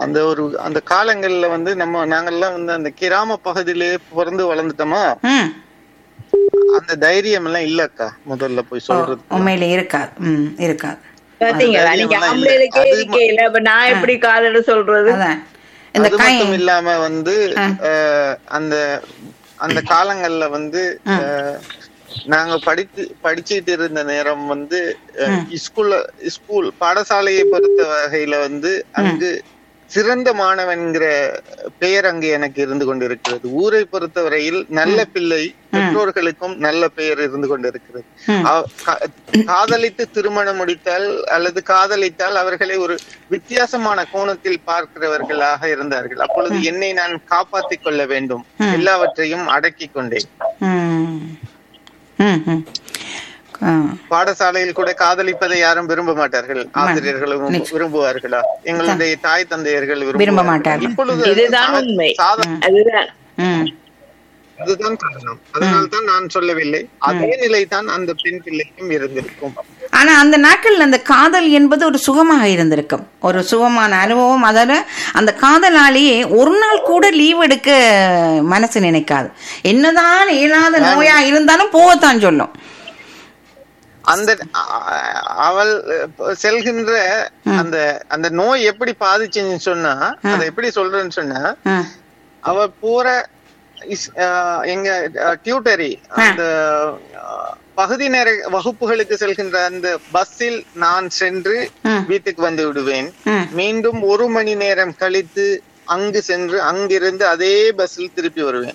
அந்த ஒரு அந்த காலங்கள்ல வந்து நம்ம நாங்கெல்லாம் வந்து அந்த கிராம பகுதியிலே பிறந்து வளர்ந்துட்டோமா ம் அந்த தைரியம் எல்லாம் இல்லக்கா முதல்ல போய் சொல்றது உண்மையில இருக்காது ம் இருக்காது பாத்தீங்களா நீங்க தைரியம்லாம் இல்ல. ஆம்பளைகளுக்கே அது இருக்கீங்களா அப்ப நான் எப்படி காதல சொல்றது அதான் இந்த அது கை மட்டும் இல்லாம வந்து அஹ், அந்த அந்த காலங்கள்ல வந்து அஹ், நாங்க படித்து படிச்சுட்டு இருந்த நேரம் வந்து அஹ், ஸ்கூல்ல ஸ்கூல் பாடசாலையை பொறுத்த வகையில வந்து அங்கு சிறந்த மாணவன்கிற பெயர் அங்கு எனக்கு இருந்து கொண்டிருக்கிறது ஊரை பொறுத்தவரையில் நல்ல பிள்ளை பெற்றோர்களுக்கும் நல்ல பெயர் இருந்து கொண்டிருக்கிறது ம். அவ- கா- காதலித்து திருமணம் முடித்தால் அல்லது காதலித்தால் அவர்களை ஒரு வித்தியாசமான கோணத்தில் பார்க்கிறவர்களாக இருந்தார்கள் அப்பொழுது என்னை நான் காப்பாற்றிக் கொள்ள வேண்டும் எல்லாவற்றையும் அடக்கிக் கொண்டேன் ம் ம் ம் ஆ பாடசாலையில் கூட காதலிப்பதை யாரும் விரும்ப மாட்டார்கள் ஆசிரியர்களும் விரும்புவார்களா எங்களுடைய தாய் தந்தையர்கள் விரும்ப மாட்டார்கள். இப்பொழுது இதுதான் சா- உண்மை. சாதா- அதுதான் ம் அதுதான் காரணம் அதனால தான் நான் சொல்லவில்லை அதே நிலை தான் அந்த பெண் பிள்ளைக்கும் இருந்திருக்கும் ஆனா அந்த நாட்கள் அந்த காதல் என்பது ஒரு சுகமாக இருந்திருக்கும் ஒரு சுகமான அனுபவம் அதில் அந்த காதலாலேயே ஒரு நாள் கூட லீவ் எடுக்க மனசு நினைக்காது என்னதான் இயலாத நோயா இருந்தாலும் போகத்தான் சொல்லும் அந்த அ- அவள் அஹ், செல்கின்ற அந்த அந்த நோய் எப்படி பாதிச்சுன்னு சொன்னா அதை எப்படி சொல்றேன்னு சொன்னா ஆ, அவ போற இஸ்- அஹ், எங்க டியூட்டரி அந்த அஹ், பகுதி நேர வகுப்புகளுக்கு செல்கின்ற அந்த பஸ்ஸில் நான் சென்று ம். வீட்டுக்கு வந்து விடுவேன் ம். மீண்டும் ஒரு மணி நேரம் கழித்து அங்கு சென்று அங்கிருந்து அதே பஸ்ஸில் திருப்பி வருவேன்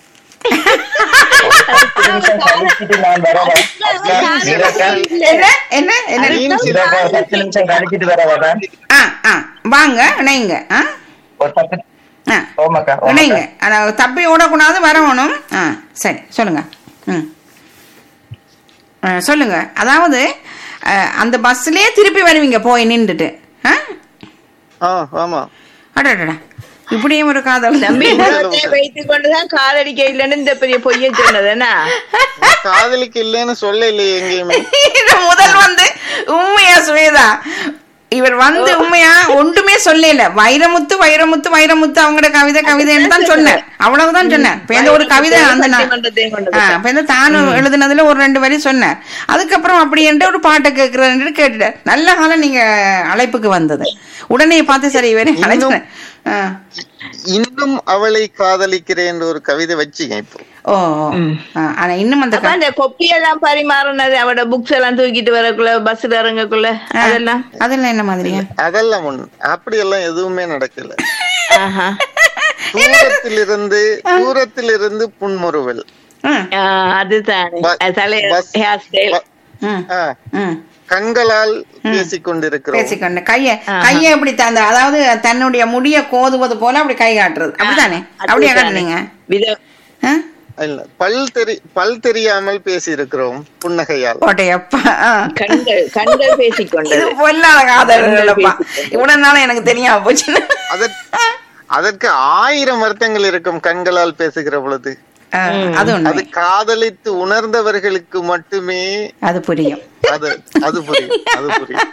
கழிச்சிட்டு நான் வரவா என்ன என்ன என்ன பத்து நிமிஷம் கழிச்சிட்டு வரவா ஆ ஆ வாங்க இணைங்க ஆ ஒரு பத்து ஆ ஓமாக்கா இணைங்க ஆனா தப்பி ஓடக்கூடாது வரணும் ஆ சரி சொல்லுங்க ம் ஆ, சொல்லுங்க அதாவது ஆ, அந்த பஸ்லயே திருப்பி வருவீங்க போய் நின்றுட்டு ஆ ஆ ஆமா அடடா இப்படியும் ஒரு காதல் தம்பி உலகத்தை வைத்துக் கொண்டுதான் காதலிக்க இல்லைன்னு இந்த பெரிய பொய்ய சொன்னதுன்னா காதலிக்கு இல்லைன்னு சொல்ல இல்லையே எங்கேயுமே இது முதல் வந்து உண்மையா சுவேதா இவர் வந்து உண்மையா ஒன்றுமே சொல்லல வைரமுத்து வைரமுத்து வைரமுத்து அவங்களோட கவிதை கவிதைன்னு தான் சொன்னார் அவ்வளவுதான் சொன்னார் இப்ப எந்த ஒரு கவிதை அந்த நா- பட்டிமன்றத்தையும் கொண்டு ஆ, இப்ப இந்த தானும் எழுதுனதுல ஒரு ரெண்டு வரி சொன்னார் அதுக்கப்புறம் அப்படி என்று ஒரு பாட்டை கேட்கிறேன்னு கேட்டுட்டார் நல்ல காலம் நீங்க அழைப்புக்கு வந்தது உடனே பார்த்து சரி இவரே அழைச்சேன் ஆ. இன்னும் அவளை காதலிக்கிறேன் ஒரு கவிதை வச்சுங்க இப்போ ஓ ஓ. ஆ, ஆனா இன்னும் அந்த அப்ப அந்த கொப்பியெல்லாம் பரிமாறினது அவட புக்ஸ் எல்லாம் தூக்கிட்டு வரக்குள்ள பஸ்ல இறங்கக்குள்ள அதெல்லாம் அதெல்லாம் என்ன மாதிரியா அதெல்லாம் ஒண்ணு அப்படியெல்லாம் எதுவுமே நடக்கல ஆஹா. தூரத்திலிருந்து தூரத்திலிருந்து புன்முறுவல் ம், ஆ, அதுதானே ப- அது தலை பஸ்- ஹேர் ஸ்டைல் ப- ம், ஆ, ம். கண்களால் பேசிக் கொண்டிருக்கிறோம் பேசிக்கொண்டு கைய கைய எப்படி தந்த அதாவது தன்னுடைய முடிய கோதுவது போல அப்படி கை காட்டுறது அப்படித்தானே அப்படியே காட்டுனீங்க வித ஆ? இல்ல பல் தெரி பல் தெரியாமல் பேசி இருக்கிறோம் புன்னகையால் போட்டையப்பா ஆ. கண்கள் கண்கள் பேசிக்கொண்டது இது பொல்லாத காதல்ப்பா இவ்வளவு நாள் எனக்கு தெரியாம போச்சு அதற்கு அதற்கு ஆயிரம் அர்த்தங்கள் இருக்கும் கண்களால் பேசுகிற பொழுது ஆ, அது அது ஒண்ணு காதலித்து உணர்ந்தவர்களுக்கு மட்டுமே அது புரியும் அது அது புரியும் அது புரியும்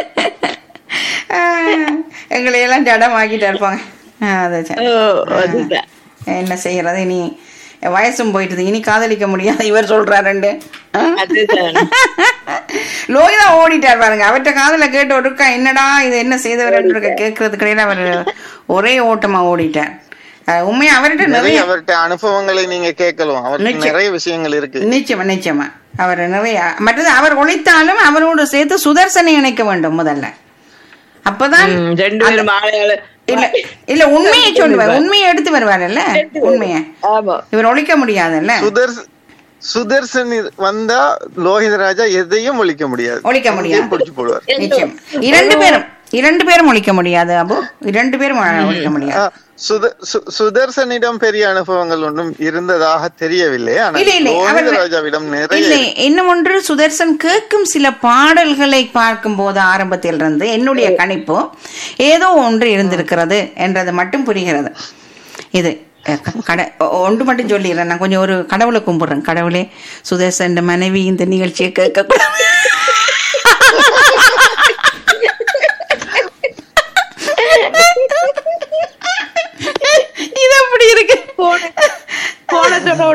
ஆ, எங்களை எல்லாம் ஜடமாக்கிட்டு இருப்பாங்க ஆ, அது சரி. ஓ அதுதான் என்ன செய்யறது இனி வயசும் போயிட்டுது இனி காதலிக்க முடியாது இவர் சொல்றாருண்டு ஆ? அதுதான் லோகிதா ஓடிட்டார் பாருங்க அவர்கிட்ட காதல கேட்டு ஒருக்கா என்னடா இது என்ன செய்தவர் இருக்க கேட்கறதுக்கு இடையில அவர் ஒரே ஓட்டமா ஓடிட்டார் அஹ் உண்மையா அவர்கிட்ட நிறைய நிறைய அவர்கிட்ட அனுபவங்களை நீங்க கேட்கலாம் அவருக்கு நிச்சயம். நிறைய விஷயங்கள் இருக்கு நிச்சயமா நிச்சயமா அவர் நிறைய மற்றது அவர் ஒழித்தாலும் அவரோடு சேர்த்து சுதர்சனை இணைக்க வேண்டும் முதல்ல அப்பதான் ம், ரெண்டு பேரும் மாலையாள இல்ல இல்ல உண்மையை சொல்லுவார் உண்மையை எடுத்து வருவார்ல உண்மையை ஆமா இவர் ஒழிக்க முடியாதுல்ல சுதர்ஸ் சுதர்சன் இ- வந்தா லோகிதராஜா எதையும் ஒழிக்க முடியாது ஒழிக்க முடியாது பிடிச்சு போடுவார் நிச்சயம் இரண்டு பேரும் இரண்டு பேரும் ஒழிக்க முடியாது அபு இரண்டு பேரும் ஒழிக்க முடியாது ஆ, சுத- சு- சுதர்சனிடம் பெரிய அனுபவங்கள் ஒன்றும் இருந்ததாக தெரியவில்லை ஆனால் இல்லை, இல்லை, அவர் லோகிதராஜாவிடம் நிறைய இல்லை இன்னும் ஒன்று சுதர்சன் கேட்கும் சில பாடல்களை பார்க்கும் போது ஆரம்பத்தில் இருந்து என்னுடைய கணிப்பு ஏதோ ஒன்று இருந்திருக்கிறது என்றது மட்டும் புரிகிறது இது அஹ், க- கட ஒ- ஒன்று மட்டும் சொல்லிடுறேன் நான் கொஞ்சம் ஒரு கடவுளை கும்பிடுறேன் கடவுளே சுதர்சன் மனைவி இந்த நிகழ்ச்சியை கேட்க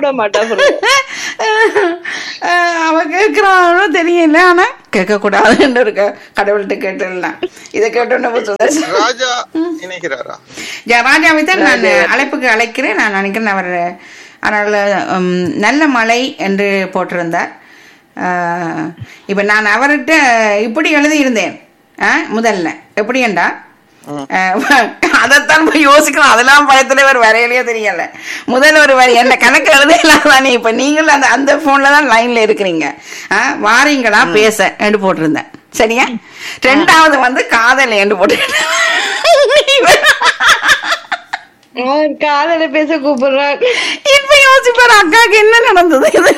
விட மாட்டா அஹ் அவ கேட்கிறானோ தெரியல ஆனா கேட்க கூடாதுன்னு இருக்க கடவுள்கிட்ட கேட்டுடலாம் இதை கேட்டோன்னு சுதர்சன் ராஜா இணைகிறாரா ஜ- ராஜாவை தான் நான் அழைப்புக்கு அழைக்கிறேன் நான் நினைக்கிறேன் அவர் அதனால் உம், நல்ல மழை என்று போட்டிருந்தார் ஆஹ், இப்ப நான் அவர்கிட்ட இப்படி எழுதியிருந்தேன் ஆ, முதல்ல எப்படி என்றா அதைத்தான் போய் யோசிக்கணும் அதெல்லாம் பயத்துல ஒரு வரையிலேயே தெரியல முதல்ல ஒரு வரி என்ன கணக்கு எழுதலாம் தானே இப்ப நீங்களும் அந்த அந்த போன்ல தான் லைன்ல இருக்கிறீங்க ஆ, வாரீங்களா பேச என்று போட்டிருந்தேன் சரியா ரெண்டாவது வந்து காதல் என்று போட்டு காதல பேச கூப்பிடுறாங்க இப்ப யோசிப்பாரு அக்காக்கு என்ன நடந்தது இது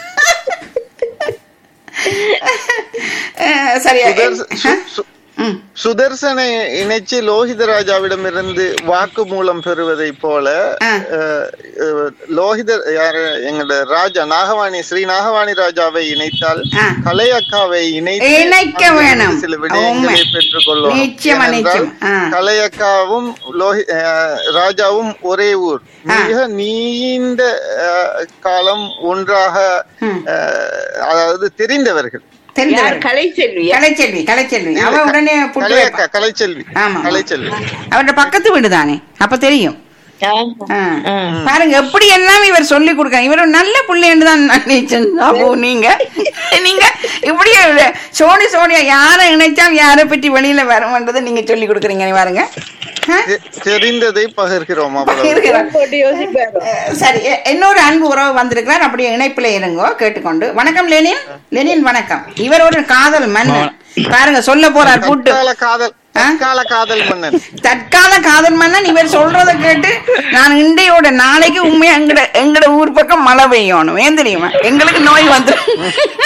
அஹ் சரியா சுதர்ச- சு- சு- ம். சுதர்சனை இணைச்சு லோகித ராஜாவிடமிருந்து வாக்கு மூலம் பெறுவதை போல ஆ. அஹ், அஹ், லோகித யாரு எங்களோட ராஜா நாகவாணி ஸ்ரீ நாகவாணி ராஜாவை இணைத்தால் ஆ. கலை அக்காவை இணைத்து இணைக்க அங்கிருந்து வேணும். சில விடயங்களை உண்மை. பெற்றுக் கொள்ளணும் நிச்சயமா, ஏனென்றால் நிச்சயம். ஆ. கலை அக்காவும் லோகி அஹ், ராஜாவும் ஒரே ஊர் ஆ. மிக நீண்ட அஹ், காலம் ஒன்றாக ம். அஹ், அதாவது தெரிந்தவர்கள் தெரிந்தவர் கலை செல்வியா கலைச்செல்வி கலைச்செல்வி அவ உடனே புட்டு கலை வைப்பா. அக்கா கலைச்செல்வி ஆமா கலைச்செல்வி அவரோட பக்கத்து வீடு தானே அப்ப தெரியும் ஆ. ஆ. பாருங்க எப்படி எல்லாம் இவர் சொல்லி கொடுக்க இவர் ஒரு நல்ல பிள்ளைன்னு தான் நான் நினைச்சேன் அப்போ நீங்க நீங்க இப்படியே சோனி சோனியா யாரை இணைச்சா யாரை பற்றி வெளியில வரணுன்றதை நீங்க சொல்லி கொடுக்குறீங்க பாருங்க ஆ? தெ- தெரிந்ததை பகிர்கிறோம் அவ்வளவு இருக்கிறார். போட்டு யோசிப்பாரு அஹ் சரி எ- இன்னொரு அன்பு உறவு வந்திருக்கிறார் அப்படியே இணைப்பில் இருங்கோ கேட்டுக்கொண்டு வணக்கம் லெனின் லெனின் வணக்கம் இவர் ஒரு காதல் மன்னன் பாருங்க சொல்ல போறார் கூட்டு தற்கால காதல் தற்கால காதல் மன்னன் தற்கால காதல் மன்னன் இவர் சொல்றத கேட்டு நான் இண்டையோட நாளைக்கு உண்மையா எங்கட எங்கட ஊர் பக்கம் மழை பெய்யணும் ஏன் தெரியுமா எங்களுக்கு நோய் வந்துடும்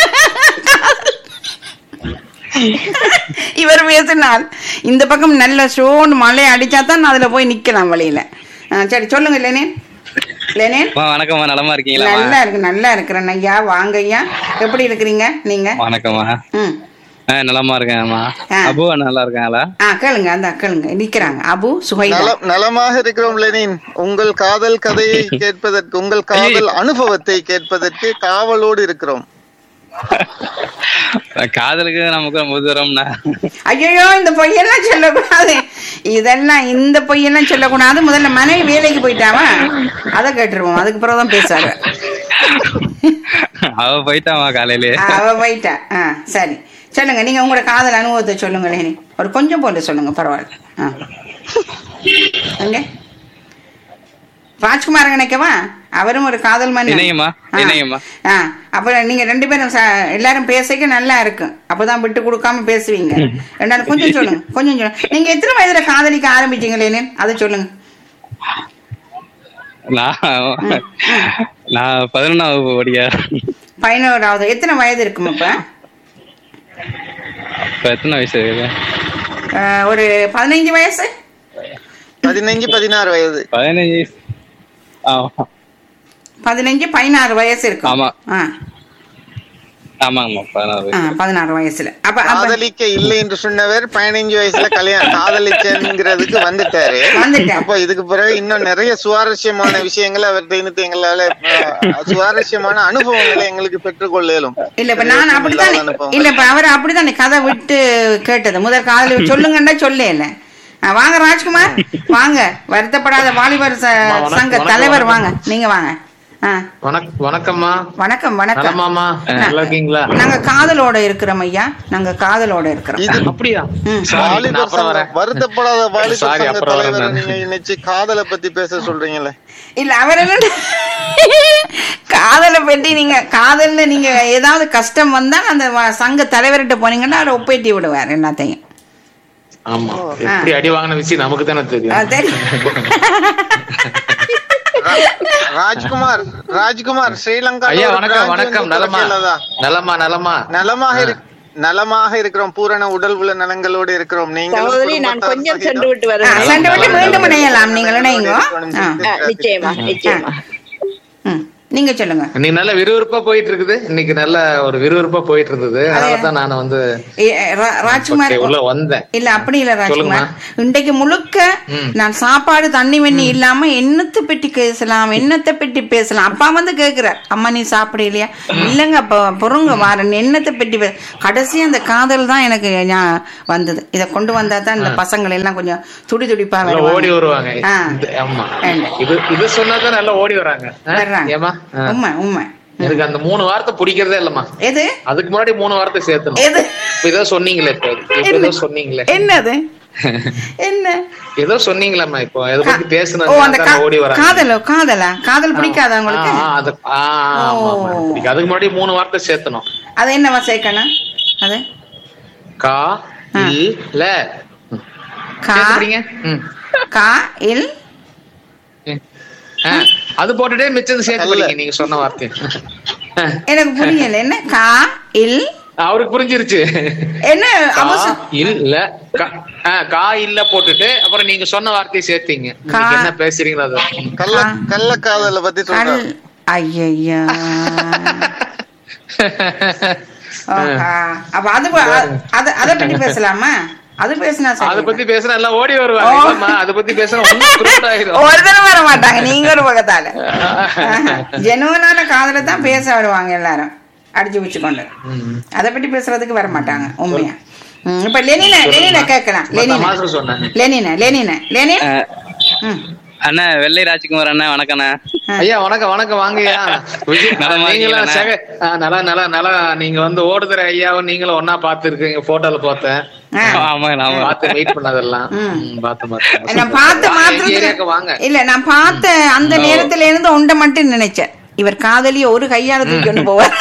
இவர் பேசினால் இந்த பக்கம் நல்ல ஷோன்னு மழை அடிச்சா தான் அதுல போய் நிக்கலாம் வழியில ஆ, சரி சொல்லுங்க லெனின் லெனின் அம்மா, வணக்கம்மா நலமா இருக்கீங்களா நல்லா இருக்கு நல்லா இருக்கிறேன் ஐயா வாங்க ஐயா எப்படி இருக்கிறீங்க நீங்க வணக்கம்மா ம் ஆ, நலமா இருக்கேன்மா ஆ. அபு நல்லா இருக்காங்களா ஆ கேளுங்க அந்த கேளுங்க நிக்கிறாங்க அபு சுஹைதா நல நலமாக இருக்கிறோம் லெனின் உங்கள் காதல் கதையை கேட்பதற்கு உங்கள் காதல் அனுபவத்தை கேட்பதற்கு காவலோடு இருக்கிறோம் காதலுக்கு நமக்கு ரொம்ப தூரம்னா ஐயோ இந்த பொய்யெல்லாம் சொல்லக்கூடாது இதெல்லாம் இந்த பொய்யெல்லாம் சொல்லக்கூடாது முதல்ல மனைவி வேலைக்கு போயிட்டாவா அதை கேட்டுருவோம் அதுக்கு பிறகு தான் பேசாரு அவ போயிட்டாமா காலையிலே அவ போயிட்டா ஆ சரி சொல்லுங்க நீங்க உங்களோட காதல் அனுபவத்தை சொல்லுங்க லேனி ஒரு கொஞ்சம் போட்டு சொல்லுங்க பரவாயில்ல ஆ எங்க ராஜ்குமார் நினைக்கவா அவரும் ஒரு காதல் மன்னன் இணையம்மா, ஆ. இணையம்மா. ஆ அப்புறம் நீங்க ரெண்டு பேரும் ச- எல்லாரும் பேசிக்க நல்லா இருக்கும் அப்பதான் விட்டு கொடுக்காம பேசுவீங்க ரெண்டாலும் கொஞ்சம் சொல்லுங்க கொஞ்சம் சொல்லுங்க நீங்க எத்தனை வயதுல காதலிக்க ஆரம்பிச்சீங்க லேனின் அதை சொல்லுங்க நான் நான் பதினொன்னாவது படிக்க பதினோராவது எத்தனை வயது இருக்கும் இப்ப இப்ப எத்தனை வயசு இருக்குது ஆ, ஒரு பதினைஞ்சு வயசு பதினைஞ்சு பதினாறு வயது பதினஞ்சு ஆமா பதினஞ்சு பதினாறு வயசு இருக்கும் ஆமா. ஆ ஆமாங்கம்மா பதினாறு ஆ, வயசு பதினாறு வயசுல அப்ப அப்ப காதலிக்க இல்லை என்று சொன்னவர் பதினைஞ்சு வயசுல கல்யாணம் காதலிச்சேங்கிறதுக்கு வந்துட்டாரு வந்துட்டேன். அப்ப இதுக்கு பிறகு இன்னும் நிறைய சுவாரஸ்யமான விஷயங்களை அவர்கிட்ட இருந்து எங்களால அஹ், சுவாரஸ்யமான அனுபவங்களை எங்களுக்கு பெற்றுக்கொள்ள இயலும் இல்ல இப்ப நான் அப்படித்தான் இல்லாத அனுபவங்கள். இல்ல இப்ப அவர் அப்படித்தானே கதை விட்டு கேட்டது முதல் காதல் சொல்லுங்கன்னா சொல்ல இல்ல வாங்க ராஜ்குமார் வாங்க வருத்தப்படாத வாலிபர் ச- சங்க தலைவர் வாங்க நீங்க வாங்க ஆ, வணக் வணக்கம்மா வணக்கம் வணக்கம் நலமாமா நல்லா இருக்கீங்களா நாங்க காதலோட இருக்கிறோம் ஐயா நாங்க காதலோட இருக்கிறோம் இது அப்படியா ம். Sorry, நான் வாலிபர் அப்புறம் வரேன் சங்கம் வருத்தப்படாத வாலிபர் Sorry, சங்க அப்புறம் வரேன் தலைவரை நான். நீங்க இன்னைக்கு காதலை பத்தி பேச சொல்றீங்களே இல்ல அவர் என்ன காதலை பற்றி நீங்க காதல்ல நீங்க ஏதாவது கஷ்டம் வந்தா அந்த வ- சங்க தலைவர்கிட்ட போனீங்கன்னா அவர் ஒப்பேத்தி விடுவார் எல்லாத்தையும் ஆமா எப்படி அடி வாங்கின விஷயம் நமக்கு தானே ஆ, தெரியும் தெரியும். ராஜ்குமார் ராஜ்குமார் ஸ்ரீலங்கா ஐயா வணக்கம் வணக்கம் நலமா நலமா நலமா நலமாக இரு நலமாக இருக்கிறோம் பூரண உடல் உள்ள நலங்களோடு இருக்கிறோம் நீங்கள் சகோதரி நான் குடும்பத்தார் கொஞ்சம் சகிதம். சென்று விட்டு ஆ, வரேன் சென்று விட்டு மீண்டும் இணையலாம் நீங்கள் இணையுங்க ஆ. ஆ, நிச்சயமா நிச்சயமா ம். நீங்க நீங்க சொல்லுங்க இன்னைக்கு நல்ல விறுவிறுப்பா போயிட்டு இருக்குது இன்னைக்கு நல்ல ஒரு விறுவிறுப்பா போயிட்டு இருந்தது அதனாலதான் நான் வந்து ஏ, ரா- ராஜ்குமார் உள்ள வந்தேன் இல்ல அப்படி இல்ல ராஜ்குமார் சொல்லுங்கம்மா. இன்றைக்கு முழுக்க நான் சாப்பாடு தண்ணி வெண்ணி இல்லாம என்னத்தை பற்றி பேசலாம் என்னத்தை பற்றி பேசலாம் அப்பா வந்து கேக்குறார் அம்மா நீ சாப்பிட இல்லையா இல்லங்க அப்ப பொறுங்க வாரன் என்னத்தை பற்றி பே- கடைசி அந்த காதல் தான் எனக்கு ஞா- வந்தது இத கொண்டு வந்தா தான் இந்த பசங்கள் எல்லாம் கொஞ்சம் துடி துடிப்பா நல்லா ஓடி வருவாங்க ஆ. இது- ஆமா வேண்டாம். இது இது சொன்னாதான் நல்லா ஓடி வராங்க ஆ? வர்றாங்க ஏம்மா ஆ. உண்மை உண்மை எனக்கு அந்த மூணு வார்த்தை பிடிக்கிறதே இல்லம்மா எது அதுக்கு முன்னாடி மூணு வார்த்தை சேர்த்தணும் எது இப்ப ஏதோ சொன்னீங்களே இப்ப இப்ப ஏதோ சொன்னீங்களே என்னது என்ன ஏதோ சொன்னீங்களேம்மா இப்போ எதை பத்தி ஓ அந்த பேசுனா கா- ஓடி வராங்க காதலோ காதலா காதல் பிடிக்காதா ஆ, உங்களுக்கு ஆ, அது ஆ, ஆமா, ஆமா. ஓ. இதுக்கு அதுக்கு முன்னாடி மூணு வார்த்தை சேர்த்தணும் அது என்னவா சேர்க்கணும் அது கா ஆ. இல்ல கா சேர்த்துக்கிறீங்க ம். கா இல் ம். ஆ, அது போட்டுட்டே மிச்சது சேர்த்து படிங்க நீங்க சொன்ன வார்த்தை ஆ, எனக்கு புரியல என்ன கா இல் அவருக்கு புரிஞ்சிருச்சு என்ன கா அவச- இல்ல கா- ஆ, கா இல்ல போட்டுட்டு அப்புறம் நீங்க சொன்ன வார்த்தையை சேர்த்தீங்க கா- நீங்க என்ன பேசுறீங்களோ அது கள்ள ஆ. கள்ளக்காதலை பத்தி கல் சொல்றாரு ஐயா அப்ப அது அ- அது அதை பத்தி பேசலாமா அது பேசினா அத சரி பத்தி பேசுனா எல்லாம் ஓடி வருவாங்க ஓ. இல்லம்மா, அத பத்தி பேசுனா ஒண்ணும் crowd ஆயிரும் ஒருத்தரும் வர மாட்டாங்க நீங்க ஒரு பக்கத்தால ஜெனுவனான காதல தான் பேச வருவாங்க எல்லாரும் அடிச்சு வச்சுக்கொண்டு ம். அதை பத்தி பேசுறதுக்கு வர மாட்டாங்க உண்மையா ம், இப்ப லெனின லெனின கேட்கலாம் லெனின தமாஷா சொன்னேன் லெனின லெனின லெனின் ம். அண்ணா வெள்ளை ராஜ்குமார் அண்ணா வணக்கண்ணா ஐயா வணக்கம் வணக்கம் வாங்கய்யா விஜய், நலமா நீங்களும் இருக்கீங்களா? சக ஆ, நல்லா நல்லா நல்லா நீங்க வந்து ஓடுதுற ஐயாவும் நீங்களும் ஒன்னா பாத்துருக்கீங்க போட்டோல பார்த்தேன் ஆ. ஆமா ஆமா பார்த்து வெயிட் பண்ணதெல்லாம் ம். ம், பார்த்து பார்த்தேன் நான் பார்த்த வாங்க, ஏரியாக்கு வாங்க மாத்திரத்துல இல்ல நான் பார்த்த அந்த நேரத்துல இருந்து உண்டை மட்டும் நினைச்சேன் இவர் காதலிய ஒரு கையால தூக்கி கொண்டு போவார்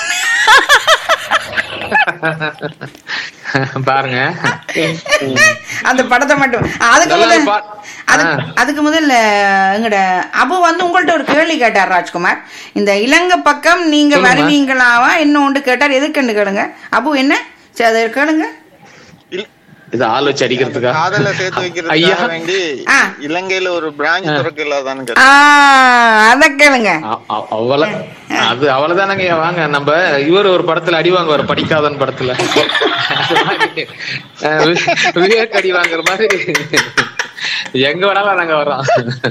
பாருங்க அந்த படத்தை மட்டும் அதுக்கு நல்லா முதல்ல பா- அதுக்கு ஆ. அதுக்கு முதல்ல எங்கட அபு வந்து உங்கள்ட்ட ஒரு கேள்வி கேட்டார் ராஜ்குமார் இந்த இலங்கை பக்கம் நீங்க சொல்லுங்க. வருவீங்களாவா என்ன ஒன்று கேட்டார் எதுக்குன்னு கேளுங்க அபு என்ன சரி அதை கேளுங்க இது ஆள் வச்சு அடிக்கிறதுக்கா காதலை சேர்த்து ஐயா வைக்கிறதுக்காக வேண்டி ஆ. இலங்கையில ஒரு பிரான்ச் திறக்க இல்லாதான்னு ஆ அத கேளுங்க அ- அ- அவ்வளவு அது அவ்வளவுதானங்க ஐயா, வாங்க நம்ம இவர் ஒரு படத்துல அடி வாங்குவார் படிக்காதன் படத்துல அது மாதிரி, அஹ், வி- விவேக் அடி வாங்குற மாதிரி எங்க வேணாலும் நாங்க வர்றோம்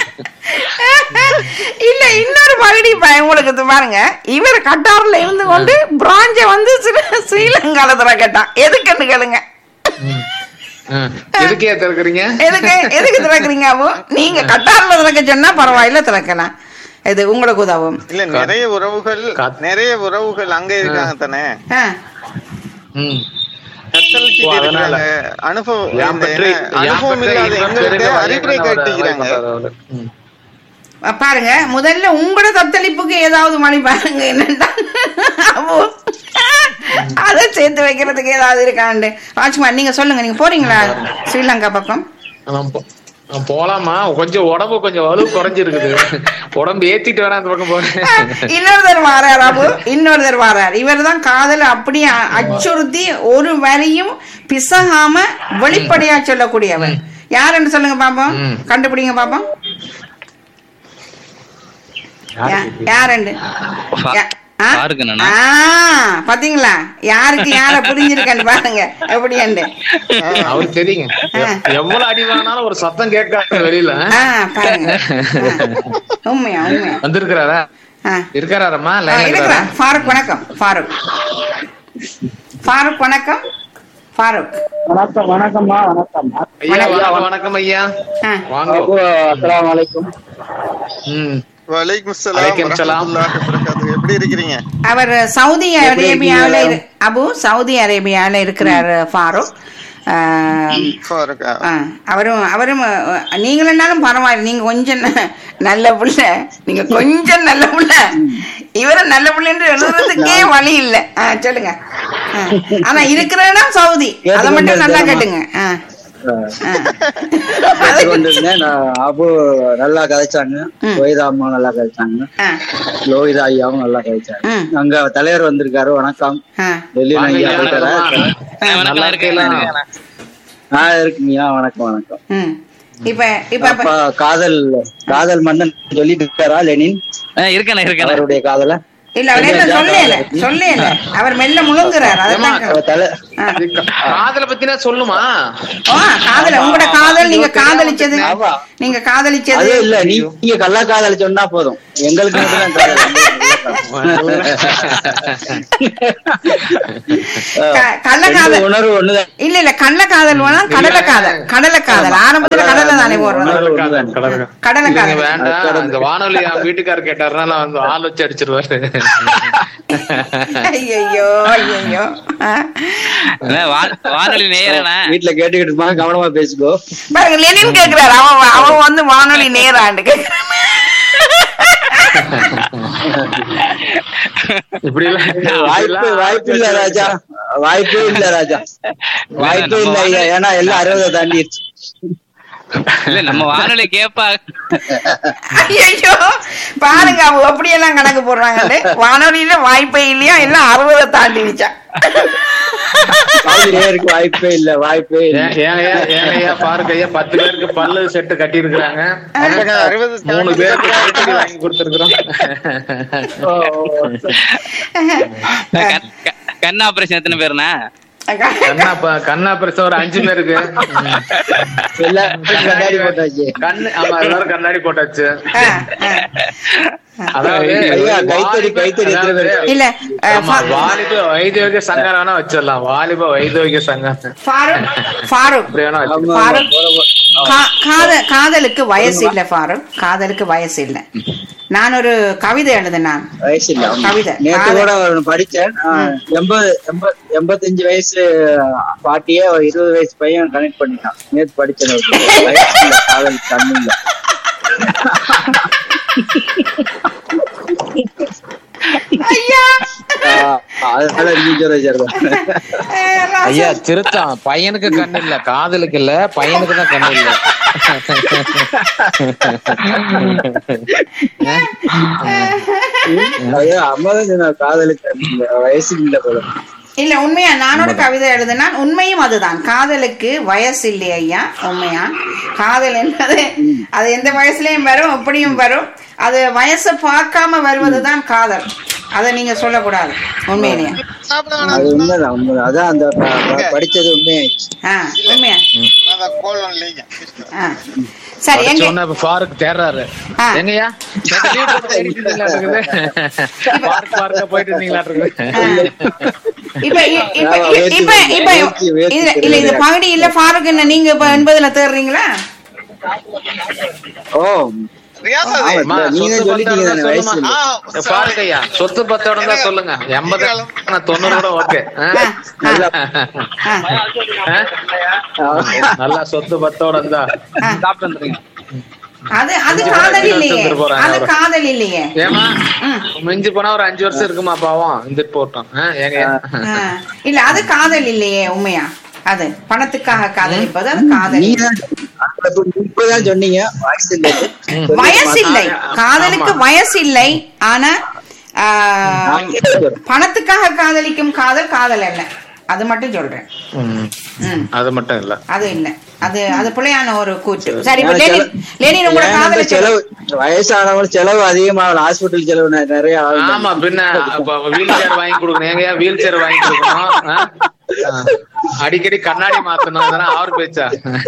இல்ல இன்னொரு பகுதி ப- உங்களுக்கு இது பாருங்க இவர் கட்டார்ல இருந்து கொண்டு பிராஞ்ச வந்து ஸ்ரீ- ஸ்ரீலங்கால திறக்கட்டான் எதுக்குன்னு கேளுங்க அஹ், எதுக்கே திறக்கிறீங்க எதுக்கு எதுக்கு திறக்கிறீங்க அப்போ நீங்க கட்டார்ல திறக்க சொன்னா பரவாயில்ல திறக்கலாம் இது உங்களுக்கு உதவும் இல்ல நிறைய உறவுகள் காத்- நிறைய உறவுகள் அங்க இருக்காங்க தானே ஆ. ம். தத்தளிச்சுட்டு ஓ, அதனால. இருக்காங்க. அனுபவம் யான் இந்த பற்றி- என்ன, யான் அனுபவம் பற்றி இல்லாத இன்னும் எங்களுக்கு தெரிந்த அறிவுரை வகையான ஒரு காட்டிக்கிறாங்க வாய்ப்பு அவரு. ம். பாருங்க முதல்ல உங்களோட தத்தளிப்புக்கு ஏதாவது மணி பாருங்க என்னன்னா அப்போ அதை சேர்த்து வைக்கிறதுக்கு ஏதாவது இருக்காண்டு ராஜ்குமார் நீங்க சொல்லுங்க நீங்க போறீங்களா ஸ்ரீலங்கா பக்கம் நான் போ- நான் போலாமா கொஞ்சம் உடம்பு கொஞ்சம் வலு குறைஞ்சிருக்குது உடம்பு ஏத்திட்டு வேணா அந்த பக்கம் போறேன் இன்னொருத்தர் வாரார் அபு இன்னொருத்தர் வாரார் இவர் தான் காதல அப்படியே அ- அச்சுறுத்தி ஒரு வரியும் பிசகாம வெளிப்படையா சொல்லக்கூடியவர் யாருன்னு சொல்லுங்க பாப்போம் ம். கண்டுபிடிங்க பாப்போம் யா- யாருண்டு யா- ஆ? பாருங்க அண்ணா. ஆ, பாத்தீங்களா யாருக்கு யார புரிஞ்சிருக்கான்னு பாருங்க எப்படியாண்டு அவருக்கு தெரியுங்க எ- எவ்வளவு அடி வாங்கினாலும் ஒரு சத்தம் கேட்காது வெளியில ஆ பாருங்க ஆ. உண்மையா உண்மையா வந்திருக்கிறாரா ஆ இருக்காராமா ஆ, லைன்ல இருக்கிறேன் இருக்கிறாரா ஃபாரூக் வணக்கம் ஃபாரூக் ஃபாரூக் வணக்கம் ஃபாரூக் வணக்கம் வணக்கம்மா வணக்கம் ஐயா வணக்கம் வணக்கம் ஐயா ஆ. வாங்க அஸ்லாம் வலைக்கும் ம் வலைக்கும் சலாம் வலைக்கும் சலாம். வரஹ்மத்துல்லாஹி வபரகாத்துஹு. எப்படி இருக்கிறீங்க அவர் சவுதி அரேபியாவில் இரு- அபு சவுதி அரேபியாவில் இருக்கிறார் ஃபாரூக் ஆ, ஃபாரூக், ஆ. ஆ, அவரும் அவரும் அஹ், நீங்களும்னாலும் பரவாயில்ல நீங்க கொஞ்சம் ந- நல்ல புள்ள நீங்க கொஞ்சம் நல்ல புள்ள இவரும் நல்ல புள்ளன்னு எழுதுறதுக்கே வழி இல்ல ஆ, சொல்லுங்க ஆ, ஆனா இருக்கிறேன்னா சவுதி அதை மட்டும் நல்லா கேட்டுங்க ஆ, ஆ. கேட்டுக்கொண்டிருந்தேன் நான் அபு நல்லா கதைச்சாங்க ம். லோகிதா அம்மா நல்லா கதைச்சாங்க ஆ, லோகிதா ஐயாவும் நல்லா கதைச்சாங்க ம். அங்க தலைவர் வந்திருக்காரு வணக்கம் ஆ. டெல்லியில வாங்க ஐயா ஐயா, போயிட்டாரா நலமா? வணக்கம் நல்லா இருக்கீங்களா? இருக்கீங்களா? ஆ இருக்குங்கய்யா வணக்கம் வணக்கம் ம். இப்ப இப்ப அப்ப அப்ப காதல் காதல் மன்னன் சொல்லிட்டு இருக்காரா லெனின் ஆ, இருக்கண்ணே இருக்கண்ணே அவருடைய காதல இல்ல அவர் என்ன சொல்லல சொல்லல அவர் மெல்ல முழுங்குறார் அதான் அவ தலை காதல பத்தினா சொல்லுமா ஆ, காதல உங்களோட காதல் நீங்க காதலிச்சது ஆமா. நீங்க காதலிச்சது அது இல்ல நீ நீங்க கள்ளா காதல் சொன்னா போதும் எங்களுக்கு மட்டும் தான் காதல். க- கள்ள ரெண்டு காதல் உணர்வு ஒண்ணுதான் இல்ல இல்ல கள்ள காதல் வேணா கடலை காதல் கடலை காதல் ஆரம்பத்துல கடலை தானே போடுறது உணர்வு ஒண்ணுதான். கடலை இல்லைங்க, காதல் வேண்டாம் இந்த வானொலி என் வீட்டுக்காரர் கேட்டாருன்னா நான் வந்து ஆள் வச்சு அடிச்சிருவாரு ஐயோ ஐயோ அண்ணே, வா- வானொலி நேயரண்ணே வீட்டுல கேட்டுக்கிட்டு இருப்பாங்க கவனமா பேசிக்கோ பாருங்க லெனின் கேக்குறாரு அவன் அவன் வந்து வானொலி நேராண்டு கேக்குறான் இப்படி எல்லாம் வாய்ப்பு வாய்ப்பு இல்ல ராஜா வாய்ப்பே இல்ல ராஜா வாய்ப்பே இல்ல ஐயா ஏன்னா எல்லாம் அறுபதை தாண்டிடுச்சு இல்ல நம்ம வானொலி கேப்பா ஐயோ பாருங்க அவங்க எப்படியெல்லாம் கணக்கு போடுறாங்கன்னு வானொலியில வாய்ப்பே இல்லையா எல்லாம் அறுபதை தாண்டிடுச்சா இருக்கு வாய்ப்பே இல்ல வாய்ப்பே இல்ல ஏன் ஏன் ஐயா, ஏன் ஐயா பாருங்க ஐயா பத்து பேருக்கு பல்லு செட்டு கட்டி இருக்கிறாங்க அறுபது மூணு பேருக்கு கைத்தறி வாங்கி கொடுத்துருக்குறோம் கண்- க- கண் ஆபரேஷன் எத்தனை பேருண்ணே கண்ணா ப- கண்ணா பிரச்சனை ஒரு அஞ்சு பேருக்கு எல்லாருக்கும் கண்ணாடி போட்டாச்சு கண்ணு ஆமா எல்லாரும் கண்ணாடி போட்டாச்சு ஆ, ஆ. அதாவது ஐயா, கைத்தறி, கைத்தறி எத்தனை பேர் அதாவது, இல்ல அஹ், ஆமா, ஃபா- வாலிப வைத்தியோகிய சங்கம் வேணா வச்சிடலாம் வாலிப வைத்தியோகிய சங்கம் ஃபாரூக் ஃபாரூக் அப்படி வேணா வச்சு ஆமா, ஃபாரூக் கா- காத- காதலுக்கு வயசு இல்ல ஃபாரூக் காதலுக்கு வயசு இல்ல நான் ஒரு கவிதை எழுதினான் வயசு இல்ல ஆமா. கவிதை. நேத்து காதல். கூட ஒண்ணு படிச்சேன் ஆ, எண்பது எண்பது எண்பத்தஞ்சு வயசு பாட்டியே ஒரு இருபது வயசு பையன் கனெக்ட் பண்ணிட்டான் நேத்து படிச்சேன் ஒரு வயசு இல்ல காதல் கண்ணு இல்ல ஐயா ஆ, அதனால நீங்க சொல்றது அஹ், ராசா. ஐயா திருத்தம் பையனுக்கு கண்ணு இல்ல காதலுக்கு இல்ல பையனுக்கு தான் கண்ணு இல்ல ஐயா அம்மா தான் சொன்னா காதலுக்கு கண்ணு இல்ல வயசு இல்ல போல இல்ல உண்மையா நானோட கவிதை எழுதினான் உண்மையும் அதுதான் காதலுக்கு வயசு இல்லையா ஐயா உண்மையா காதல் என்பது அது எந்த வயசுலயும் வரும் எப்படியும் வரும் அது வயசை பார்க்காம வருவதுதான் காதல் அதை நீங்க சொல்லக்கூடாது உண்மையிலேயே அது உண்மைதான் உண்மைதான் அதான் அந்த ப- ப- படிச்சது உண்மையாயிடுச்சு ஆ உண்மையா கோலம் இல்லைங்க ஆ சரி எங்க சொன்ன இப்ப ஃபாரூக் தேர்றாரு ஆ. எங்கய்யா நேத்து leave போட்டு போயிருக்கீங்களா இருக்குது பார்க் பார்க்க போயிட்டு இருந்தீங்களா இருக்குது இப்ப இ- இப்ப இ- இப்ப இப்ப இல்ல இல்ல இது பகுதி இல்ல ஃபாரூக் என்ன நீங்க இப்ப எண்பதுல தேடுறீங்களா ஓ ரியாஸ் ஆமா, அம்மா, நீங்க சொத்து சொல்லிட்டீங்க பத்தோட தானே, வயசு சொல்லுமா. இல்ல. ஆ, பாருங்க ஐயா சொத்து பத்தோட தான் சொல்லுங்க எண்பது நான் தொண்ணூறு கூட ஓகே நல்லா சொத்து பத்தோட இருந்தா சாப்பிட்டு வந்துருங்க அது அது காதல் இல்லையே எடுத்துட்டு போறாங்க அது அவரை. காதல் இல்லையே ஏமா ம். மிஞ்சி போனா ஒரு அஞ்சு வருஷம் இருக்குமா பாவம் இருந்துட்டு போட்டோம் ஆ, ஏங்க ஆ. இல்ல அது காதல் இல்லையே உண்மையா அது பணத்துக்காக காதலிப்பது அது காதல் நீங்க இல்லை. தான் இப்பதான் சொன்னீங்க வயசு இல்லை வயசு இல்லை காதலுக்கு வயசு இல்லை ஆனா ஆ, பணத்துக்காக காதலிக்கும் காதல் காதல் அல்ல அது மட்டும் சொல்றேன் ம். ம் அது மட்டும் இல்ல அது இல்ல அது அது பிள்ளையான ஒரு கூற்று சரி இப்ப ஏன்னா லெனின் செலவு- லெனின் உங்களோட ஏன்னா காதல இந்த செலவு வயசானவங்க செலவு அதிகமாகல ஹாஸ்பிட்டல் செலவு நெ- நிறைய ஆகும் ஆமா பின்ன வீல் சேர் வாங்கி கொடுக்கணும் ஏங்க வீல் சேர் வாங்கி கொடுக்கணும் ஆ? ஆ. அடிக்கடி கண்ணாடி மாத்தணும் அதெல்லாம் அவர் பேச்சா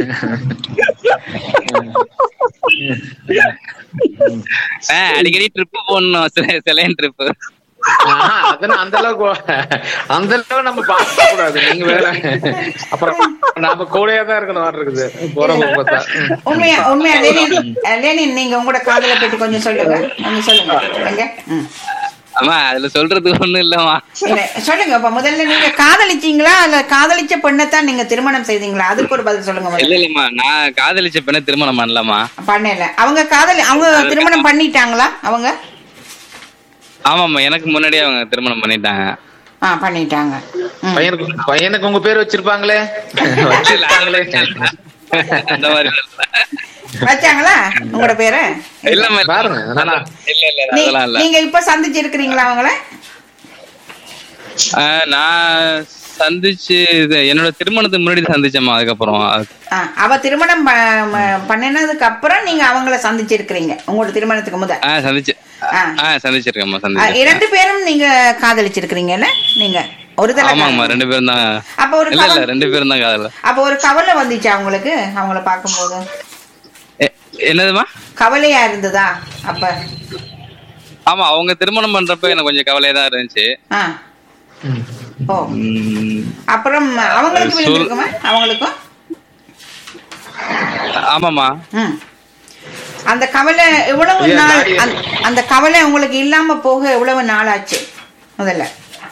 ஆ, அடிக்கடி ட்ரிப் போடணும் சில- சிலையன் ட்ரிப் ஆஹா, அதெல்லாம் அந்த அளவுக்கு அந்த அளவுக்கு நம்ம பார்க்க கூடாது நீங்க வேற அப்புறம் நாம கூடயே தான் இருக்கணும் மாதிரி இருக்குது போறவங்க பார்த்தா ம். உண்மையா உண்மையா லெனின் அஹ், லெனின் நீங்க உங்களோட காதலை பற்றி கொஞ்சம் சொல்லுங்க கொஞ்சம் சொல்லுங்க எங்க ம். ஆமா அதுல சொல்றதுக்கு ஒண்ணும் இல்லம்மா இல்ல சொல்லுங்க இப்ப முதல்ல நீங்க காதலிச்சீங்களா இல்ல காதலிச்ச பெண்ணைத்தான் நீங்க திருமணம் செய்தீங்களா அதுக்கு ஒரு பதில் சொல்லுங்க இல்ல முதல்ல இல்லம்மா நான் காதலிச்ச பெண்ணை திருமணம் பண்ணலாமா பண்ணல அவங்க காதலி அவங்க திருமணம் பண்ணிட்டாங்களா அவங்க ஆமாம்மா எனக்கு முன்னாடியே அவங்க திருமணம் பண்ணிட்டாங்க ஆ பண்ணிட்டாங்க ம். பையனுக்கு பையனுக்கு உங்க பேர் வச்சிருப்பாங்களே வச்சிருப்பாங்களே அந்த மாதிரி இல்ல. வச்சாங்களா உங்களோட பேரு இல்லம்மா பாருங்க நல்லா இல்ல இல்ல நீ- அதெல்லாம் இல்ல நீங்க இப்ப சந்திச்சு இருக்கிறீங்களா அவங்கள ஆ, நான் சந்திச்சு இது என்னோட திருமணத்துக்கு முன்னாடி சந்திச்சேம்மா அதுக்கப்புறம் ஆ, அவ திருமணம் ப- ம- பண்ணினதுக்கு அப்புறம் நீங்க அவங்கள சந்திச்சிருக்கிறீங்க உங்களோட திருமணத்துக்கு முதல் ஆ சந்திச்சு ஆ. ஆ சந்திச்சிருக்கேம்மா ஆ, சந்திச்சிருக்கேன் இரண்டு பேரும் நீங்க காதலிச்சிருக்கிறீங்கல்ல நீங்க ஒரு தடவை ஆமாங்கம்மா ரெண்டு பேரும் தான் அப்ப ஒரு இல்ல இல்ல கவலை ரெண்டு பேரும் தான் காதல அப்ப ஒரு கவலை வந்துச்சா உங்களுக்கு அவங்கள பார்க்கும்போது எ- என்னதுமா கவலையா இருந்ததா அப்ப ஆமா அவங்க திருமணம் பண்றப்ப எனக்கு கொஞ்சம் கவலையா தான் இருந்துச்சு ஆ ஓ உம், அப்புறம் அவங்களுக்கு சொல்- விழுந்திருக்குமா அவங்களுக்கும் ஆமாமா ம். அந்த கவலை எவ்வளவு ஐயா, நாள் தாடி- அந்த- அந்த கவலை உங்களுக்கு இல்லாம போக எவ்வளவு நாள் ஆச்சு முதல்ல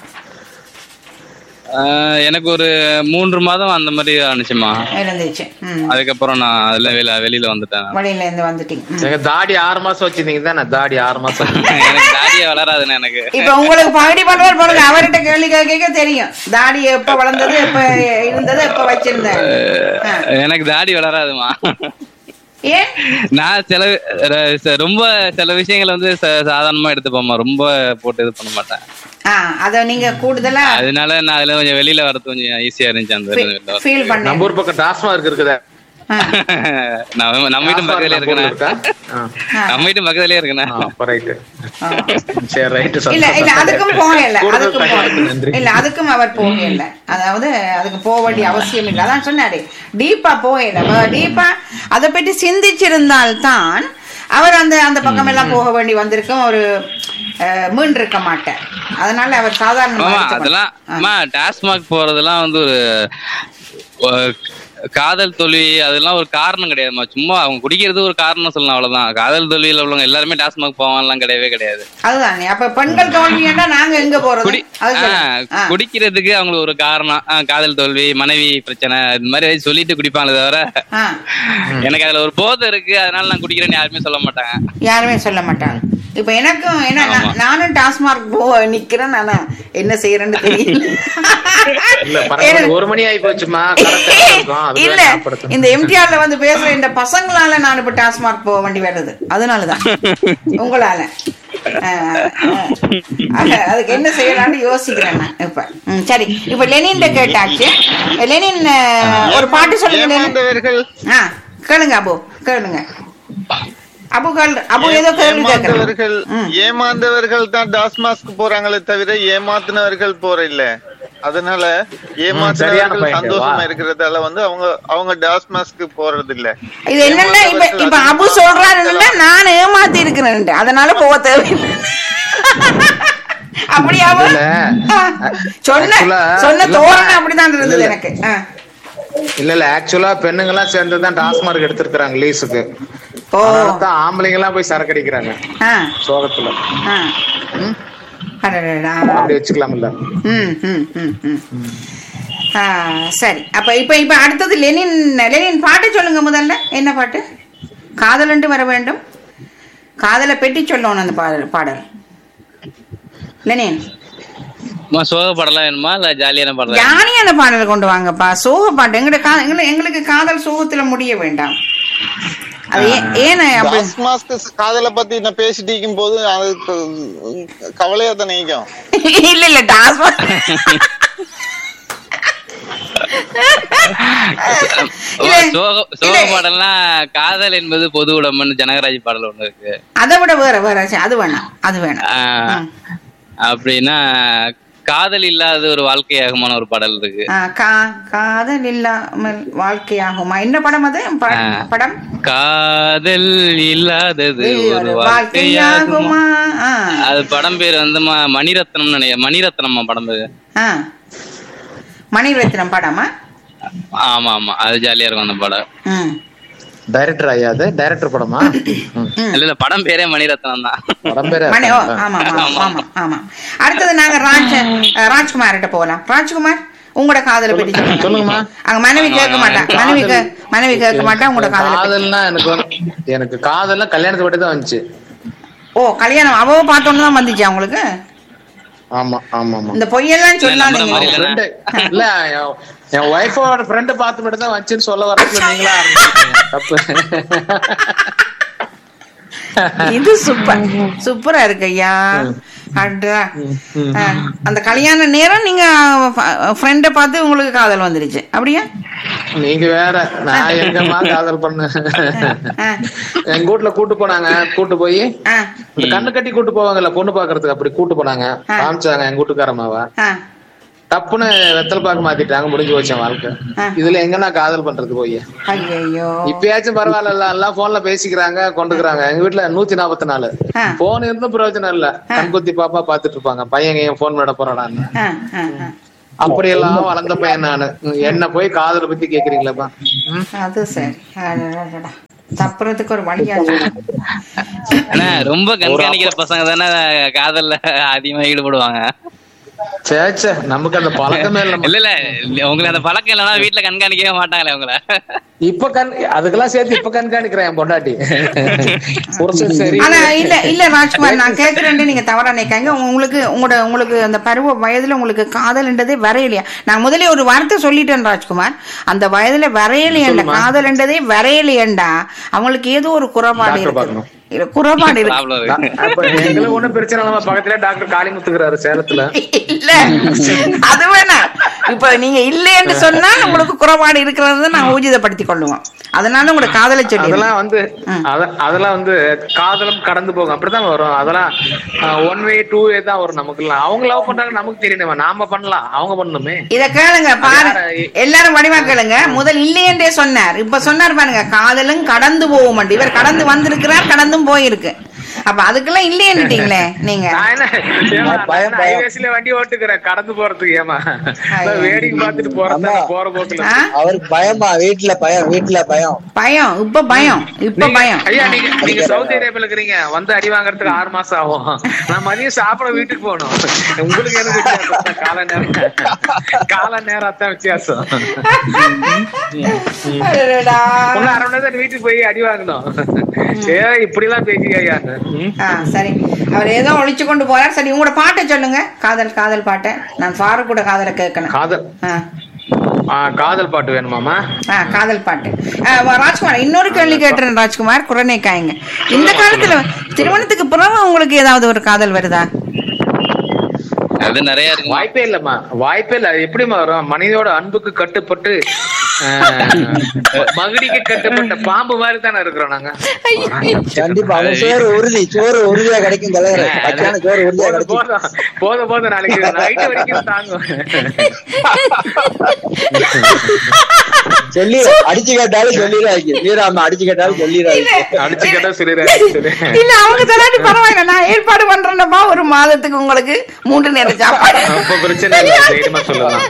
ஆஹ், எனக்கு ஒரு மூன்று மாதம் அந்த மாதிரி ஆனிச்சுமா இருந்துச்சு ம் அதுக்கப்புறம் நான் அதுல வெளியில வெளியில வந்துட்டேன் வழியில இருந்து வந்துட்டீங்க ம். எங்க தாடி ஆறு மாசம் வச்சிருந்தீங்க தானே தாடி ஆறு மாசம் எனக்கு தாடியே வளராதுண்ணே எனக்கு இப்ப உங்களுக்கு பகுதி பண்ணுவார் பாருங்க அவர்கிட்ட கேள்வி கேட்க தெரியும் தாடி எப்ப வளர்ந்தது எப்ப இருந்தது எப்ப வச்சிருந்தேன் ஆ. எனக்கு தாடி வளராதுமா ஏன் நான் சில ர- ச- ரொம்ப சில விஷயங்களை வந்து ச- சாதாரணமா எடுத்துப்போமா ரொம்ப போட்டு இது பண்ண மாட்டேன் ஆ அத நீங்க கூடுதலா அதனால நான் அதுல கொஞ்சம் வெளியில வரது கொஞ்சம் ஈஸியா இருந்துச்சு அந்த வெளியில வர. ஃபீல் பண்ண நம்ம ஊர் பக்கம் டாஸ்மாக் இருக்குதா நம்ம நம்ம வீட்டு பக்கத்துல டாஸ்மாக் நம்ம ஊர்ல இருக்கா இருக்கேன் ஆ. நம்ம வீட்டு பக்கத்துலயே இருக்கேன் ஆ, அப்ப ரைட்டு ஆ. சரி ரைட்டு இல்ல இல்ல அதுக்கும் போகல கூடுதல் அதுக்கும் தகவலுக்கு போகல. நன்றி. இல்ல அதுக்கும் அவர் போகல அதாவது அதுக்கு போக வேண்டிய அவசியம் இல்லை அதான் சொன்னாரு டீப்பா போகல டீப்பா அதை பற்றி சிந்திச்சிருந்தால்தான் அவர் அந்த அந்த பக்கம் எல்லாம் போக வேண்டி வந்திருக்கும் ஒரு அஹ், மீண்டிருக்க மாட்டார் அதனால அவர் சாதாரணமா ஆமா எடுத்துக்கணும். அதெல்லாம் ஆ. அம்மா டாஸ்மாக் போறதெல்லாம் வந்து ஒரு ஒரு காதல் தோல்வி அதெல்லாம் ஒரு காரணம் கிடையாதுமா சும்மா அவங்க குடிக்கிறது ஒரு காரணம் சொல்லலாம் அவ்வளவுதான் காதல் தோல்வியில உள்ளவங்க எல்லாருமே டாஸ்மாக் போவான்லாம் கிடையவே கிடையாது அதுதானே அப்ப பெண்கள் தோல்வின்னா நாங்க எங்க போறது குடி அது ஆ, சொல்லுங்க. ஆ. குடிக்கிறதுக்கு அவங்களுக்கு ஒரு காரணம் ஆ, காதல் தோல்வி மனைவி பிரச்சனை இது மாதிரி ஏதாவது சொல்லிட்டு குடிப்பாங்களே தவிர ஆ. எனக்கு அதுல ஒரு போதை இருக்கு அதனால நான் குடிக்கிறேன்னு யாருமே சொல்ல மாட்டாங்க யாருமே சொல்ல மாட்டாங்க இப்ப எனக்கும் என்ன நான்- ஆமா. நானும் டாஸ்மார்க் போ நிக்கிறேன் ஆனா என்ன செய்யறேன்னு தெரியல இல்ல பரவாயில்ல ஒரு மணி ஆகி போச்சுமா கரெக்டா இருக்கும் அதுதான் இல்ல ஞாபகப்படுத்தணும். இந்த எம்டிஆர்ல வந்து பேசுற இந்த பசங்களால நான் இப்ப டாஸ்மார்க் போக வேண்டி வருது அதனாலதான் உங்களால அஹ், அஹ், அதுக்கு என்ன செய்யலாம்னு யோசிக்கிறேன் நான் இப்ப ம், சரி இப்ப லெனின் கேட்டாச்சு லெனின் அஹ், ஒரு பாட்டு சொல்லுங்க லெனின். ஏமாந்தவர்கள் ஆ கேளுங்க அபு கேளுங்க அபு கேள் அபு ஏதோ கேள்வி கேட்கறேன் ஏமாந்தவர்கள் ம். ஏமாந்தவர்கள் தான் டாஸ்மாஸ்க்கு போறாங்களே தவிர ஏமாத்தினவர்கள் போற இல்ல அதனால சரியான ஏமாத்தினவர்கள் point. சந்தோஷமா வா. இருக்கிறதால வந்து அவங்க அவங்க டாஸ்மாஸ்க்கு போறது இல்ல இது என்னன்னா இப்ப இப்ப அபு சொல்றாருன்னா நான் ஏமாத்தி இருக்கிறேன் அதனால போக தேவையில்லை அப்படியா அபு? இல்ல. ஆ. சொன்ன Actually, சொன்ன இல்ல. தோரணை அப்படிதான் இருந்தது இல்ல. எனக்கு ஆ. இல்ல இல்ல ஆக்சுவலா பெண்ணுங்க எல்லாம் சேர்ந்து தான் டாஸ்மார்க் எடுத்திருக்காங்க லீஸுக்கு ஓ அதனாலதான் ஆம்பளைங்க எல்லாம் போய் சரக்கு அடிக்கிறாங்க ஆ சோகத்துல ஆ அடடடா. அப்படி வச்சுக்கலாம்ல ம், ம், ம், ம். ஆ, சரி அப்ப இப்ப இப்ப அடுத்தது லெனின் லெனின் பாட்டு சொல்லுங்க முதல்ல என்ன பாட்டு காதலண்டு வர வேண்டும் காதலை பெட்டி சொல்லணும் அந்த பாடல் பாடல் லெனின் அம்மா, சோக படலாம் வேணுமா இல்ல ஜாலியான படம் ஜாலியான பாடல் கொண்டு வாங்கப்பா சோக பாட்டு எங்களுக்கு கா- எங்களுக்கு- எங்களுக்கு காதல் சோகத்துல முடிய வேண்டாம் அது ஏ- ஏன் அப்படி டாஸ்மாஸ்க்கு காதலை பத்தி நான் பேசிட்டு இருக்கும் போது அதுக்கு கவலையா தான் நீக்கும் இல்ல இல்ல டாஸ்மா இல்ல, சோக சோக இல்ல. பாடல்லாம் காதல் என்பது பொது உடம்புன்னு ஜனகராஜ் பாடல் ஒண்ணு இருக்கு அதை விட வேற வேற சரி, அது வேணாம் அது வேணாம் ஆஹ், ம். அப்படின்னா காதல் இல்லாத ஒரு வாழ்க்கையாகுமான ஒரு பாடல் இருக்கு ஆ, கா- காதல் இல்லாமல் வாழ்க்கையாகுமா என்ன படம் அது ப- ஆ. படம் காதல் இல்லாதது ஒரு ஒரு வாழ்க்கையாகுமா வாழ்க்கையாகுமா ஆ. அது படம் பேர் வந்து ம- மணிரத்னம் நினைக்கிறேன் மணிரத்னம்மா படம் பேரு ஆ. மணிரத்னம் படமா ஆமா ஆமா அது ஜாலியா இருக்கும் அந்த படம் ம். டைரக்டர் ஐயா அது டைரக்டர் படமா ம். இல்ல இல்ல படம் பேரே மணிரத்னம் தான் படம் பேரே மணி ஓ அதான். ஆமா ஆமா ஆமா ஆமா அடுத்தது நாங்க ராஜ் ராஜ்குமார்கிட்ட போகலாம் ராஜ்குமார் உங்களோட காதலை பத்தி சொல்லுங்க சொல்லுங்கம்மா. அங்க மனைவி கேட்க மாட்டா மனைவி கே- மனைவி கேட்க மாட்டா உங்களோட காதலை பத்தி. காதல்னா எனக்கு வந்து எனக்கு காதல்லாம் கல்யாணத்தை பற்றி தான் வந்துச்சு ஓ கல்யாணம் அவ பார்த்தோன்னு தான் வந்துச்சு உங்களுக்கு ஆமா ஆமா ஆமா இந்த பொய்யெல்லாம் நம்புற சொல்லாதீங்க மாதிரி இல்ல. ஃப்ரெண்டு இல்ல என்- என் ஒய்ஃபோட ஃப்ரெண்டு பார்த்து மட்டும் தான் வந்துச்சுன்னு சொல்ல வரதுல நீங்களா ஆரம்பிச்சிட்டீங்க. தப்பு இது சூப்பர் சூப்பரா இருக்கு ஐயா அடா. ஆ, அந்த கல்யாண நேரம் நீங்க ஃப்ரெண்டை பார்த்து உங்களுக்கு காதல் வந்துருச்சு அப்படியா நீங்க வேற நான் எங்கம்மா காதல் பண்ணேன் ஆ, எங்க வீட்டுல கூட்டு போனாங்க கூட்டு போய் ஆ, இந்த கண்ணு கட்டி கூட்டு போவாங்கல்ல பொண்ணு பாக்குறதுக்கு அப்படி கூட்டு போனாங்க காமிச்சாங்க எங்க வீட்டுக்காரமாவா ஆ. டப்புன்னு வெத்தல் பாக்கு மாத்திட்டாங்க முடிஞ்சு வச்சேன் வாழ்க்கை ஆ. இதுல எங்க நான் காதல் பண்றது போய் ஐயையோ இப்பயாச்சும் பரவாயில்ல எல்லாம் போன்ல பேசிக்கிறாங்க கொண்டுக்குறாங்க எங்க வீட்டுல நூத்தி நாற்பத்தி நாலு ஆ. போன் இருந்தும் பிரயோஜனம் இல்ல கண்குத்தி பாப்பா பாத்துட்டு இருப்பாங்க பையன் என் போன் விட போறாடான்னு ஆ, ஆ, ஆ. அப்படி எல்லாம் வளர்ந்த பையன் நானு என்ன போய் காதலை பத்தி கேக்குறீங்களாப்பா ம்? அது சரி அடடடடா. தப்புறதுக்கு ஒரு வழியா சொல்லு. ஆனா ரொம்ப கண்காணிக்கிற பசங்க தானே காதல்ல அதிகமா ஈடுபடுவாங்க சே சே நமக்கு அந்த பழக்கமே இல்ல இல்ல இல்ல உங்களுக்கு அந்த பழக்கம் இல்லைன்னா வீட்டுல கண்காணிக்கவே மாட்டாங்களே உங்களை இப்ப கண் அதுக்கெல்லாம் சேர்த்து இப்ப கண்காணிக்கிறேன் என் பொண்டாட்டி புருஷன் சரி ஆனா இல்ல இல்ல ராஜ்குமார் நான் கேக்குறேன் நீங்க தவறா நினைக்காங்க உங்களுக்கு உங்களோட உங்களுக்கு அந்த பருவ வயதுல உங்களுக்கு காதல்ன்றதே வரையலையா நான் முதல்ல ஒரு வார்த்தை சொல்லிட்டேன் ராஜ்குமார் அந்த வயதுல வரையலையண்டா காதல்ன்றதே வரையலையண்டா அவங்களுக்கு ஏதோ ஒரு குறைபாடு டாக்டர் இருக்கு பார்க்கணும். இல்ல, குறைபாடு இருக்கு ப்ராப்ளம் இருக்கு அப்ப எங்களுக்கு ஒண்ணும் பிரச்சனை இல்லாம பக்கத்துல டாக்டர் காளிமுத்துக்கிறாரு சேலத்துல இல்ல அது வேணாம் இப்ப நீங்க இல்லைன்னு சொன்னா உங்களுக்கு குறைபாடு இருக்கிறத நான் ஊர்ஜிதப்படுத்திக் கொள்ளுவோம் அதனால உங்களோட காதலை சொல்லி அதெல்லாம் வந்து அத- அதெல்லாம் வந்து காதலும் கடந்து போகும் அப்படிதான் வரும் அதெல்லாம் ஒன் வே டூ வே தான் வரும் நமக்கு எல்லாம் அவங்க லவ் பண்றாங்க நமக்கு தெரியணுமா நாம பண்ணலாம் அவங்க பண்ணணுமே இத கேளுங்க பாரு யார- எல்லாரும் வடிவா கேளுங்க முதல் இல்லையென்றே சொன்னார் இப்ப சொன்னார் பாருங்க காதலும் கடந்து போகும் இவர் கடந்து வந்திருக்கிறார் கடந்தும் போயிருக்கு அப்ப அதுக்கெல்லாம் இல்லையன்னுட்டீங்களே நீங்க நான் என்ன ஏமா, நான் பயம், என்ன பயம். highways ல வண்டி ஓட்டுக்கிறேன் கடந்து போறதுக்கு ஏமா நான் வேடிக்கை பார்த்துட்டு போறேன் ஆமா. போற போக்குல ஆ? அவருக்கு பயமா வீட்டுல பயம் வீட்டுல பயம் பயம் இப்ப பயம் இப்ப நீங்க- பயம் ஐயா நீங்க நீங்க சவுதி அரேபியால இருக்கிறீங்க வந்து அடி வாங்குறதுக்கு ஆறு மாசம் ஆகும் நான் மதியம் சாப்பிட வீட்டுக்கு போகணும் உங்களுக்கு எனக்கு வித்தியாசம் கால நேரம் கால நேரம் தான் வித்தியாசம் அடடா. ஒண்ணு அரை மணி நேரம் வீட்டுக்கு போய் அடி வாங்கணும் ஏ இப்படி எல்லாம் பேசி ஐயா ஆ, சரி அவர் ஏதோ ஒழிச்சு கொண்டு போறார் சரி உங்களோட பாட்டை சொல்லுங்க காதல் காதல் பாட்டை நான் ஃபாரூக் கூட காதலை கேட்கணும் காதல் ஆ ஆ, காதல் பாட்டு வேணுமாமா ஆ காதல் பாட்டு ஆ, வ- ராஜ்குமார் இன்னொரு கேள்வி கேட்டுறேன் ராஜ்குமார் குரணை காய்ங்க இந்த காலத்துல திருமணத்துக்கு பிறகு உங்களுக்கு ஏதாவது ஒரு காதல் வருதா அது நிறைய இருக்கு வாய்ப்பே இல்லம்மா வாய்ப்பே இல்ல அது எப்படிம்மா வரும் மனிதோட அன்புக்கு கட்டுப்பட்டு ஆஹ், மகிழிக்கு கட்டுப்பட்ட பாம்பு மாதிரி தானே இருக்கிறோம் நாங்க கண்டிப்பா அவங்க சோறு உறுதி சோறு உறுதியா கிடைக்கும் தலைவர் பச்சான சோறு உறுதியா போதும் கிடைக்கும் போதும் போதும் போதும் நாளைக்கு நைட்டு வரைக்கும் தாங்கும் சொல்லி அடிச்சு கேட்டாலும் சொல்லிடாங்க வீராம அடிச்சு கேட்டாலும் சொல்லிடாங்க அடிச்சு கேட்டா சொல்லிடுறேன் இல்ல அவங்க தராட்டி பரவாயில்ல நான் ஏற்பாடு பண்றேன்ப்பா ஒரு மாதத்துக்கு உங்களுக்கு மூன்று நேரம் சாப்பாடு அப்ப பிரச்சனை இல்ல தைரியமா சொல்லலாம்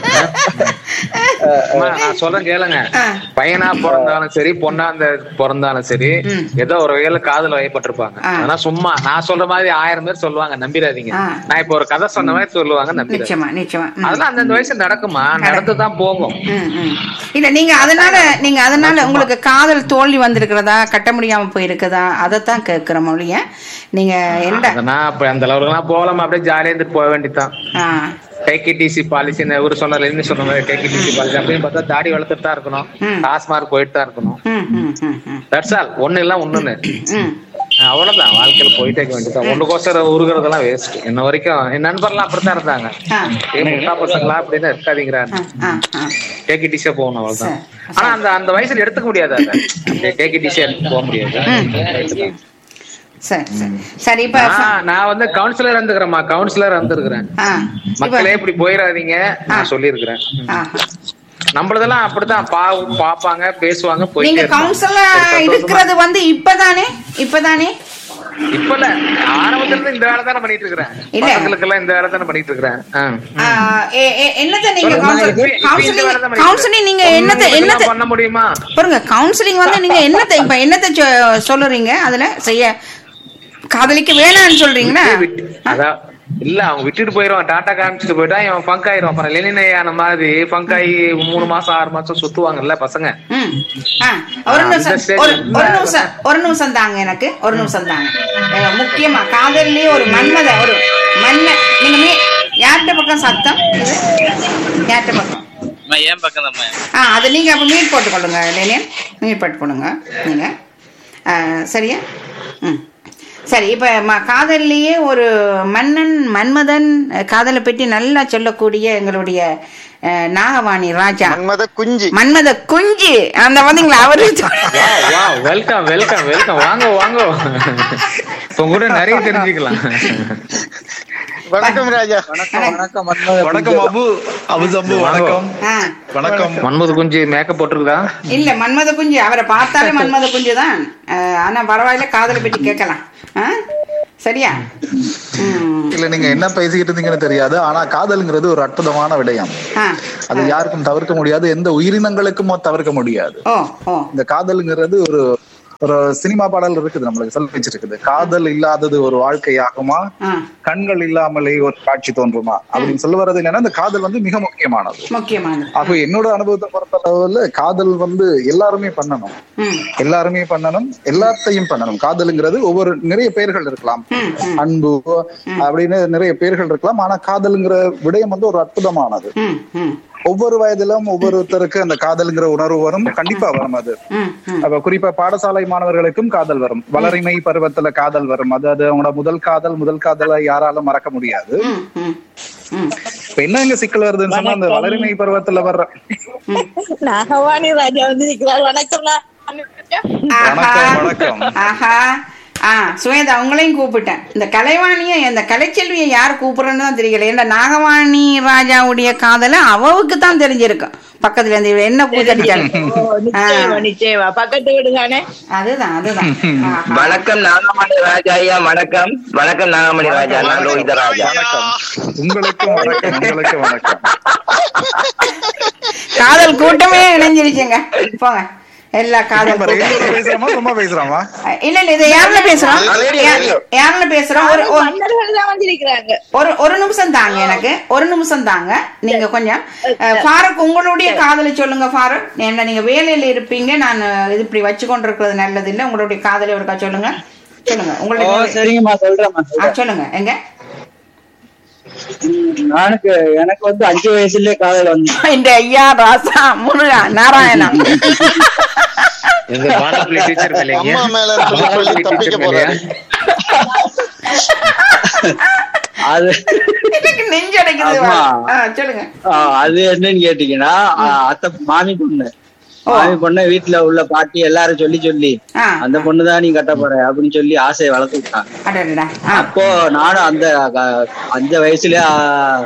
அம்மா, நான் சொல்றேன் கேளுங்க ஆ. பையனா பிறந்தாலும் சரி பொண்ணா இந்த பிறந்தாலும் சரி ஏதோ ஒரு வகையில காதல் வயப்பட்டிருப்பாங்க ஆ. ஆனா சும்மா நான் சொல்ற மாதிரி ஆயிரம் பேர் சொல்லுவாங்க நம்பிடாதீங்க ஆ. நான் இப்ப ஒரு கதை சொன்ன மாதிரி சொல்லுவாங்க நம்பிடாதீங்க நிச்சயமா நிச்சயமா ம். அதெல்லாம் அந்தந்த வயசு நடக்குமா நடந்து தான் போகும் ம், ம். இல்ல நீங்க அதனால நீங்க அதனால உங்களுக்கு காதல் தோல்வி வந்திருக்கிறதா கட்ட முடியாம போயிருக்குதா அதைத்தான் கேட்கிற மொழிய நீங்க என்ன அதனா அப்ப அந்த அளவுக்கு எல்லாம் போகலாமா அப்படியே ஜாலியா இருந்துட்டு போக வேண்டியதுதான் ஆ, டேக்கிடிசி பாலிசி இவரு சொன்னார் என்ன சொன்ன மாதிரி டேக்கிடிசி பாலிசி அப்படின்னு பார்த்தா தாடி வளர்த்துட்டு தான் இருக்கணும் ம். டாஸ்மார்க் போயிட்டு தான் இருக்கணும் ம், ம், ம், ம், தட்ஸ் ஆல் ஒண்ணு இல்ல ஒண்ணுன்னு ம். அவ்வளவுதான் வாழ்க்கையில போயிட்டே இருக்க வேண்டியதான் ஒண்ணுக்கோசரம் உருகுறதெல்லாம் வேஸ்ட் இன்ன வரைக்கும் என் நண்பர்லாம் அப்படித்தான் இருந்தாங்க ஆ, ஏ முட்டா பசங்களா அப்படின்னு இருக்காதீங்கிறாரு ஆ, ஆ. கேக்கி டிஷே போகணும் அவ்வளவுதான் சரி. ஆனா அந்த அந்த வயசுல எடுத்துக்க முடியாது அதை கேக்கி டிஷே எடுத்து போக முடியாது சரி சரி சரி இப்ப நான் நான் வந்து கவுன்சிலர் இருந்துக்கிறேன்மா கவுன்சிலர் இருந்திருக்கிறேன் ஆ, மக்களே இப்ப இப்படி போயிடாதீங்க நான் சொல்லியிருக்கிறேன் ஆ. நம்மளதெல்லாம் அப்படித்தான் பாவம் பாப்பாங்க பேசுவாங்க நீங்க போயிட்டே இருப்பாங்க. கவுன்சிலர் சரி, சந்தோஷமா. இருக்கிறது வந்து இப்பதானே இப்பதானே இப்ப இல்ல ஆரம்பத்துல இருந்து இந்த வேலை தானே பண்ணிட்டு இருக்கிறேன் இல்ல. பசங்களுக்கு எல்லாம் இந்த வேலை தானே பண்ணிட்டு இருக்கிறேன் ஆ. ஆ, எ- எ- என்னத்த நீங்க சொல்லுங்க, கவுன்சில் இப்ப- இப்ப இந்த கவுன்சிலிங் வேலை தான் பண்ணிட்டு கவுன்சிலிங் நீங்க இருக்கேன். என்னத்த ஒண்ணும் என்னத்த இதெல்லாம் பண்ண முடியுமா பாருங்க கவுன்சிலிங் வந்து நீங்க என்னத்த இப்ப என்னத்த சொ- சொல்லுறீங்க அதுல செய்ய காதலிக்க வேணாம்னு சொல்றீங்களா விட்டு- அதான் இல்ல அவன் விட்டுட்டு போயிருவான் டாட்டா காமிச்சிட்டு போயிட்டா இவன் ஃபங்க் ஆயிரும் அப்புறம் லெனினையான மாதிரி ஃபங்க் ஆகி மூணு மாசம் ஆறு மாசம் சுத்துவாங்கல்ல பசங்க ம். ஆ, ஒரு அந்த நிமிஷம் stage ஒரு இல்ல. ஒரு நிமிஷம் ஒரு நிமிஷம் தாங்க எனக்கு ஒரு நிமிஷம் தாங்க எனக்கு முக்கியமா காதலிலேயே ஒரு மன்மத ஒரு மன்ன நீங்க மீ யார்கிட்ட பக்கம் சத்தம் இது யார்கிட்ட பக்கம் அம்மா, ஏன் பக்கம் தான் ஆ அது நீங்க அப்ப மீட் போட்டுக்கொள்ளுங்க லெனியன் மீட் போட்டுக்கொள்ளுங்க நீங்க ஆ, சரியா ம் சரி இப்ப ம- காதல்லையே ஒரு மன்னன் மன்மதன் அஹ், காதலை பற்றி நல்லா சொல்லக்கூடிய எங்களுடைய அஹ், நாகவாணி ராஜா மன்மத குஞ்சு மன்மத குஞ்சு அந்த பாத்தீங்களா அவரு வா வெல்கம் வெல்கம் வெல்கம் வாங்க வாங்க இப்ப கூட நிறைய தெரிஞ்சுக்கலாம் வணக்கம் ராஜா வணக்கம் வணக்கம் மன்மத வணக்கம் அபு அபு சம்பு வணக்கம் ஆ, வணக்கம் மன்மது குஞ்சு மேக்கப் போட்டிருக்குதா இல்ல மன்மத குஞ்சு அவரை பார்த்தாலே மன்மத குஞ்சு தான் அஹ், ஆனா பரவாயில்ல காதலை பற்றி கேட்கலாம் ஆ? சரியா ம். இல்ல நீங்க என்ன பேசிக்கிட்டு இருந்தீங்கன்னு தெரியாது ஆனா காதல்ங்கிறது ஒரு அற்புதமான விடயம் ஆ, அது யாருக்கும் தவிர்க்க முடியாது எந்த உயிரினங்களுக்கும் தவிர்க்க முடியாது ஓ ஓ இந்த காதல்ங்கிறது ஒரு ஒரு சினிமா பாடல் இருக்குது நம்மளுக்கு சொல்லி வச்சிருக்குது காதல் இல்லாதது ஒரு வாழ்க்கையாகுமா ஆ கண்கள் இல்லாமலே ஒரு காட்சி தோன்றுமா அப்படின்னு சொல்ல வர்றது என்னன்னா இந்த காதல் வந்து மிக முக்கியமானது முக்கியமானது ஆக என்னோட அனுபவத்தை பொறுத்தளவுல காதல் வந்து எல்லாருமே பண்ணணும் ம் எல்லாருமே பண்ணணும் எல்லாத்தையும் பண்ணணும் காதலுங்கிறது ஒவ்வொரு நிறைய பெயர்கள் இருக்கலாம் ம், ம். அன்பு அப்படின்னு நிறைய பெயர்கள் இருக்கலாம் ஆனா காதலுங்கிற விடயம் வந்து ஒரு அற்புதமானது ம் ம் ஒவ்வொரு வயதிலும் ஒவ்வொருத்தருக்கு அந்த காதல்ங்கிற உணர்வு வரும் கண்டிப்பா வரும் அது ம் ம் அப்ப குறிப்பா பாடசாலை மாணவர்களுக்கும் காதல் வரும் வளரிமை பருவத்துல காதல் வரும் அது அது அவங்களோட முதல் காதல் முதல் காதலை யாராலும் மறக்க முடியாது ம் ம் ம் இப்ப என்ன இங்க சிக்கல் வருதுன்னு சொன்னா அந்த வளரிமை பருவத்துல வர்ற நாகவாணி ராஜா வந்து நிக்கிறார் வணக்கம் வணக்கம் வணக்கம் ஆஹா ஆ சுவேதா உங்களையும் கூப்பிட்டேன் இந்த கலைவாணியை இந்த கலைச்செல்வியை யார் கூப்பிடுறன்னு தான் தெரியல ஏன்னா நாகவாணி ராஜாவுடைய காதலை அவவுக்கு தான் தெரிஞ்சிருக்கும் பக்கத்துல இருந்து இவ என்ன கூத்தடிச்சாலும் நிச்சயமா நிச்சயமா பக்கத்து வீடுதானே அதுதான் அதுதான் ஆஹா. வணக்கம் நாகமணி ராஜா ஐயா வணக்கம் வணக்கம் நாகமணி ராஜா நான் ரோஹித ராஜா உங்களுக்கும் வணக்கம் உங்களுக்கும் வணக்கம் காதல் கூட்டமே இணைஞ்சிருச்சுங்க போங்க எல்லா காதல் இப்ப கூட்டம். ரேடியோல பேசுறோமா சும்மா பேசுறாமா இல்ல இல்ல இதை யாருல பேசுறோம் ரேடியோ, யா- ரேடியோ. யாருல பேசுறோம் ஒரு ஒரு- மன்னர்கள் தான் வந்திருக்கிறாங்க ஒரு ஒரு நிமிஷம் தாங்க எனக்கு ஒரு நிமிஷம் தாங்க நீங்க கொஞ்சம் அஹ், ஃபாரூக் உங்களுடைய காதலை சொல்லுங்க ஃபாரூக் என்ன நீங்க வேலையில இருப்பீங்க நான் இது இப்படி வச்சு கொண்டிருக்கிறது நல்லது இல்ல உங்களுடைய காதலை ஒருக்கா சொல்லுங்க சொல்லுங்க ஓ உங்களுடைய சரிங்கம்மா சொல்றேம்மா ஆ, சொல்றேன் சொல்லுங்க எங்க ம், எனக்கு எனக்கு வந்து அஞ்சு வயசுலயே காதல் வந்து இந்த ஐயா ராசா முருகா நாராயணா இந்த பாடப்பிள்ளை டீச்சர் இல்லைங்க அம்மா மேல சொல்லி சொல்லி தப்பிக்க போறாரு அது எனக்கு நெஞ்சடைக்குது ஆமா. ஆ, சொல்லுங்க ஆ, அது என்னன்னு கேட்டீங்கன்னா ஆ, அத்தை மாமி பொண்ணு ஓ. மாமி பொண்ணு வீட்டுல உள்ள பாட்டி எல்லாரும் சொல்லி சொல்லி ஆ அந்த பொண்ணுதான் நீ கட்ட போற அப்படின்னு சொல்லி ஆசையை வளர்த்து விட்டாங்க அடடா ஆ அப்போ நானும் அந்த க- அந்த வயசுலயே ஆ,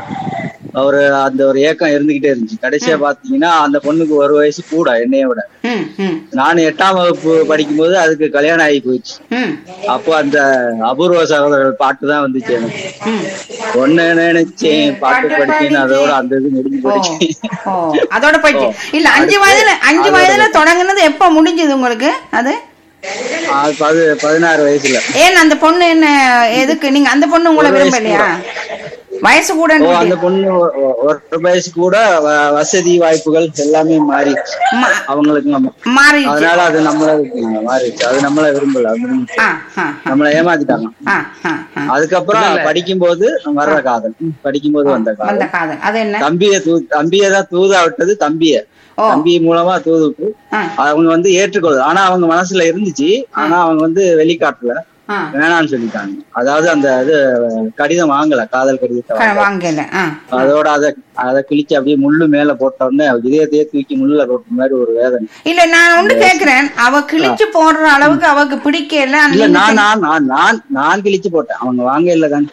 ஒரு அந்த ஒரு ஏக்கம் இருந்துகிட்டே இருந்துச்சு கடைசியா பாத்தீங்கன்னா அந்த பொண்ணுக்கு ஒரு வயசு கூட என்னைய விட ம் ம் நான் எட்டாம் வகுப்பு படிக்கும்போது அதுக்கு கல்யாணம் ஆகி போயிடுச்சு ம் அப்போ அந்த அபூர்வ சகோதரர்கள் பாட்டு தான் வந்துச்சு எனக்கு ம் ஒன்னு நினைச்சேன் பாட்டு பாட்டு படிச்சேன்னு அதோட அந்த இது முடிஞ்சு ஓ போயிடுச்சு ஓ அதோட போயிடுச்சு இல்ல அஞ்சு வயதுல அஞ்சு வயதுல தொடங்குனது எப்ப முடிஞ்சது உங்களுக்கு அது ஆ, பது பதினாறு வயசுல ஏன் அந்த பொண்ணு என்ன எதுக்கு நீங்க அந்த பொண்ணு உங்களை ஒரு வயசு விரும்பலையா வயசு ஓ கூட அந்த பொண்ணு ஒ- ஒ- ஒரு வயசு கூட வ- வசதி வாய்ப்புகள் எல்லாமே மாறி அவங்களுக்கு நம்ம மாறிடுச்சு அதனால அது நம்மள மாறிடுச்சு அது நம்மள விரும்பல அப்படின்னு ஆ ஆ நம்மள ஏமாத்திட்டாங்க ஆ ஆ ஆ அதுக்கப்புறம் படிக்கும்போது வர்ற காதல் படிக்கும்போது வந்த வந்த காதல் காதல் அது என்ன தம்பிய தூ தம்பியை தான் தூதா விட்டது தம்பிய ஓ. தம்பி மூலமா தூது விட்டு ஆ அவங்க வந்து ஏற்றுக்கொள்ள ஆனா அவங்க மனசுல இருந்துச்சு ஆனா அவங்க வந்து வெளிக்காட்டுல ஆ வேணாம்னு சொல்லிட்டாங்க அதாவது அந்த இது கடிதம் வாங்கல காதல் கடிதத்தை க- வாங்கல. வாங்கல ஆ அதோட அத அத கிழிச்சு அப்படியே முள்ளு மேல போட்ட உடனே இதயத்தையே தூக்கி முள்ளுல போட்ட மாதிரி ஒரு வேதனை இல்ல நான் ஒண்ணு கேக்குறேன் அவ கிழிச்சு போடுற அளவுக்கு அவக்கு பிடிக்கல இல்ல நீங்க நான் நான் நான் நான் நான் கிழிச்சு போட்டேன் அவங்க வாங்க இல்ல தான்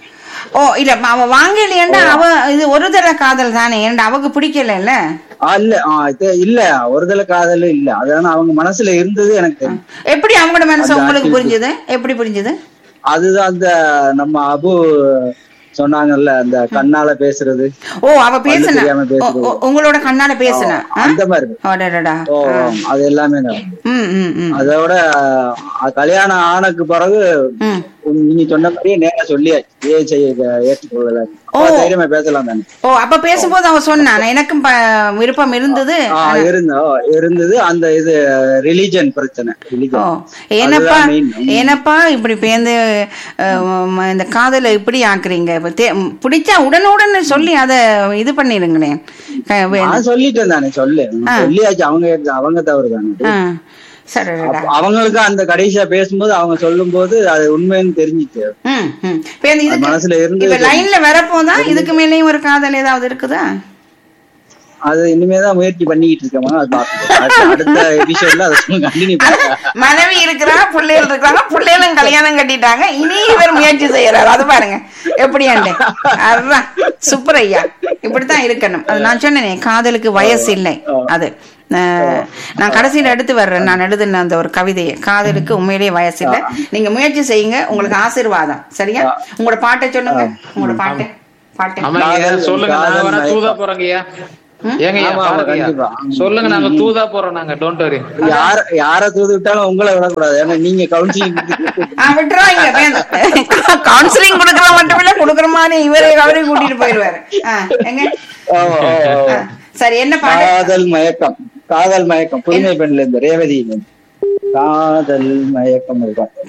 ஓ இல்ல அவ வாங்கலையேண்டா அவ இது ஒரு தடவை காதல் தானே ஏன்டா அவக்கு பிடிக்கல இல்ல ஆ இல்ல ஆ இது இல்ல ஒருதல காதல் இல்ல அதான அவங்க மனசுல இருந்தது எனக்கு தெரியும். எப்படி அவங்களோட மனசு அந்த உங்களுக்கு activity. புரிஞ்சுது எப்படி புரிஞ்சுது அதுதான் அந்த நம்ம அபு சொன்னாங்கல்ல அந்த கண்ணால பேசுறது ஓ அவ பேசுன தெரியாம பேசுறது. ஓ, ஓ, உங்களோட கண்ணால பேசுன ஆ? அந்த மாதிரி அடடடா. ஓ அது எல்லாமே தான். ம் ம் ம் அதோட அஹ், கல்யாணம் ஆனக்கு பிறகு ம் நீங்க சொன்ன மாதிரியே நேரா சொல்லியாச்சு ஏன் செய்ய ஏற்றுக்கொள்ளல ஓ. தைரியமா பேசலாம் தானே ஓ அப்ப பேசும்போது அவ சொன்னான் எனக்கும் ப- விருப்பம் இருந்தது ஆ, இருந்த ஓ, இருந்தது அந்த இது ரிலிஜன் பிரச்சனை ஓ ரிலிஜன் ஏனப்பா அதுதான் main. ஏனப்பா இப்படி பேந்து அஹ், இந்த காதலை இப்படி ஆக்குறீங்க இப்ப தே- பிடிச்சா உடனுடனே சொல்லி அத இது பண்ணிருங்களேன் க- வே- நான் சொல்லிட்டேன் தானே சொல்லு ஆ. சொல்லியாச்சு அவங்க அவங்க தவறு தானே ஆ. சரிடா அப்ப அவங்களுக்கு அந்த கடைசியா பேசும்போது அவங்க சொல்லும்போது அது உண்மைன்னு தெரிஞ்சிச்சு ம் ம் இப்ப இந்த அது இதுக்கு மனசுல இருந்து இப்ப லைன்ல வரப்போதா இதுக்கு மேலேயும் ஒரு காதல் ஏதாவது இருக்குதா அது இனிமேதான் முயற்சி பண்ணிக்கிட்டு இருக்கேன் அது பாத்துக்கோ அடுத்த- அடுத்த எபிசோட்ல அதை கண்டினியூ பண்ணுங்க மனைவி இருக்கிறா பிள்ளைகள் இருக்கிறாங்க பிள்ளைகளும் கல்யாணம் கட்டிட்டாங்க இனி இவர் முயற்சி செய்யறாரு அது பாருங்க எப்படியாண்டு அதுதான் சூப்பர் ஐயா இப்படித்தான் இருக்கணும் அது நான் சொன்னேனே காதலுக்கு வயசு இல்லை அது அஹ், நான் கடைசியில எடுத்து வர்றேன் நான் எழுதுன அந்த ஒரு கவிதையை காதலுக்கு உண்மையிலேயே வயசு இல்லை நீங்க முயற்சி செய்யுங்க உங்களுக்கு ஆசீர்வாதம் சரியா உங்களோட பாட்டை சொல்லுங்க உங்களோட பாட்டு பாட்டு ஆமாங்க காதல், சொல்லுங்க நாங்க காதல் வர தூதா மயக்கம். போறோங்கய்யா ஏங்கய்யா ஆமா, ஆமா, பாருங்கய்யா. கண்டிப்பா. சொல்லுங்க நாங்க தூதா போறோம் நாங்க டோன்ட் வரி யார யார தூது விட்டாலும் உங்களை விடக்கூடாது ஏன்னா நீங்க கவுன்சிலிங் ஆ, விட்டுருவாங்க கவுன்சிலிங் கொடுக்கற மட்டும் இல்ல கொடுக்கற மாதிரி இவரே அவரையும் கூட்டிட்டு போயிருவாரு ஆ, எங்க ஆ, சரி என்ன பாட்டு காதல் மயக்கம் காதல் மயக்கம் புதுமை பெண்ல இருந்து ரேவதி காதல் மயக்கம் இருக்கும்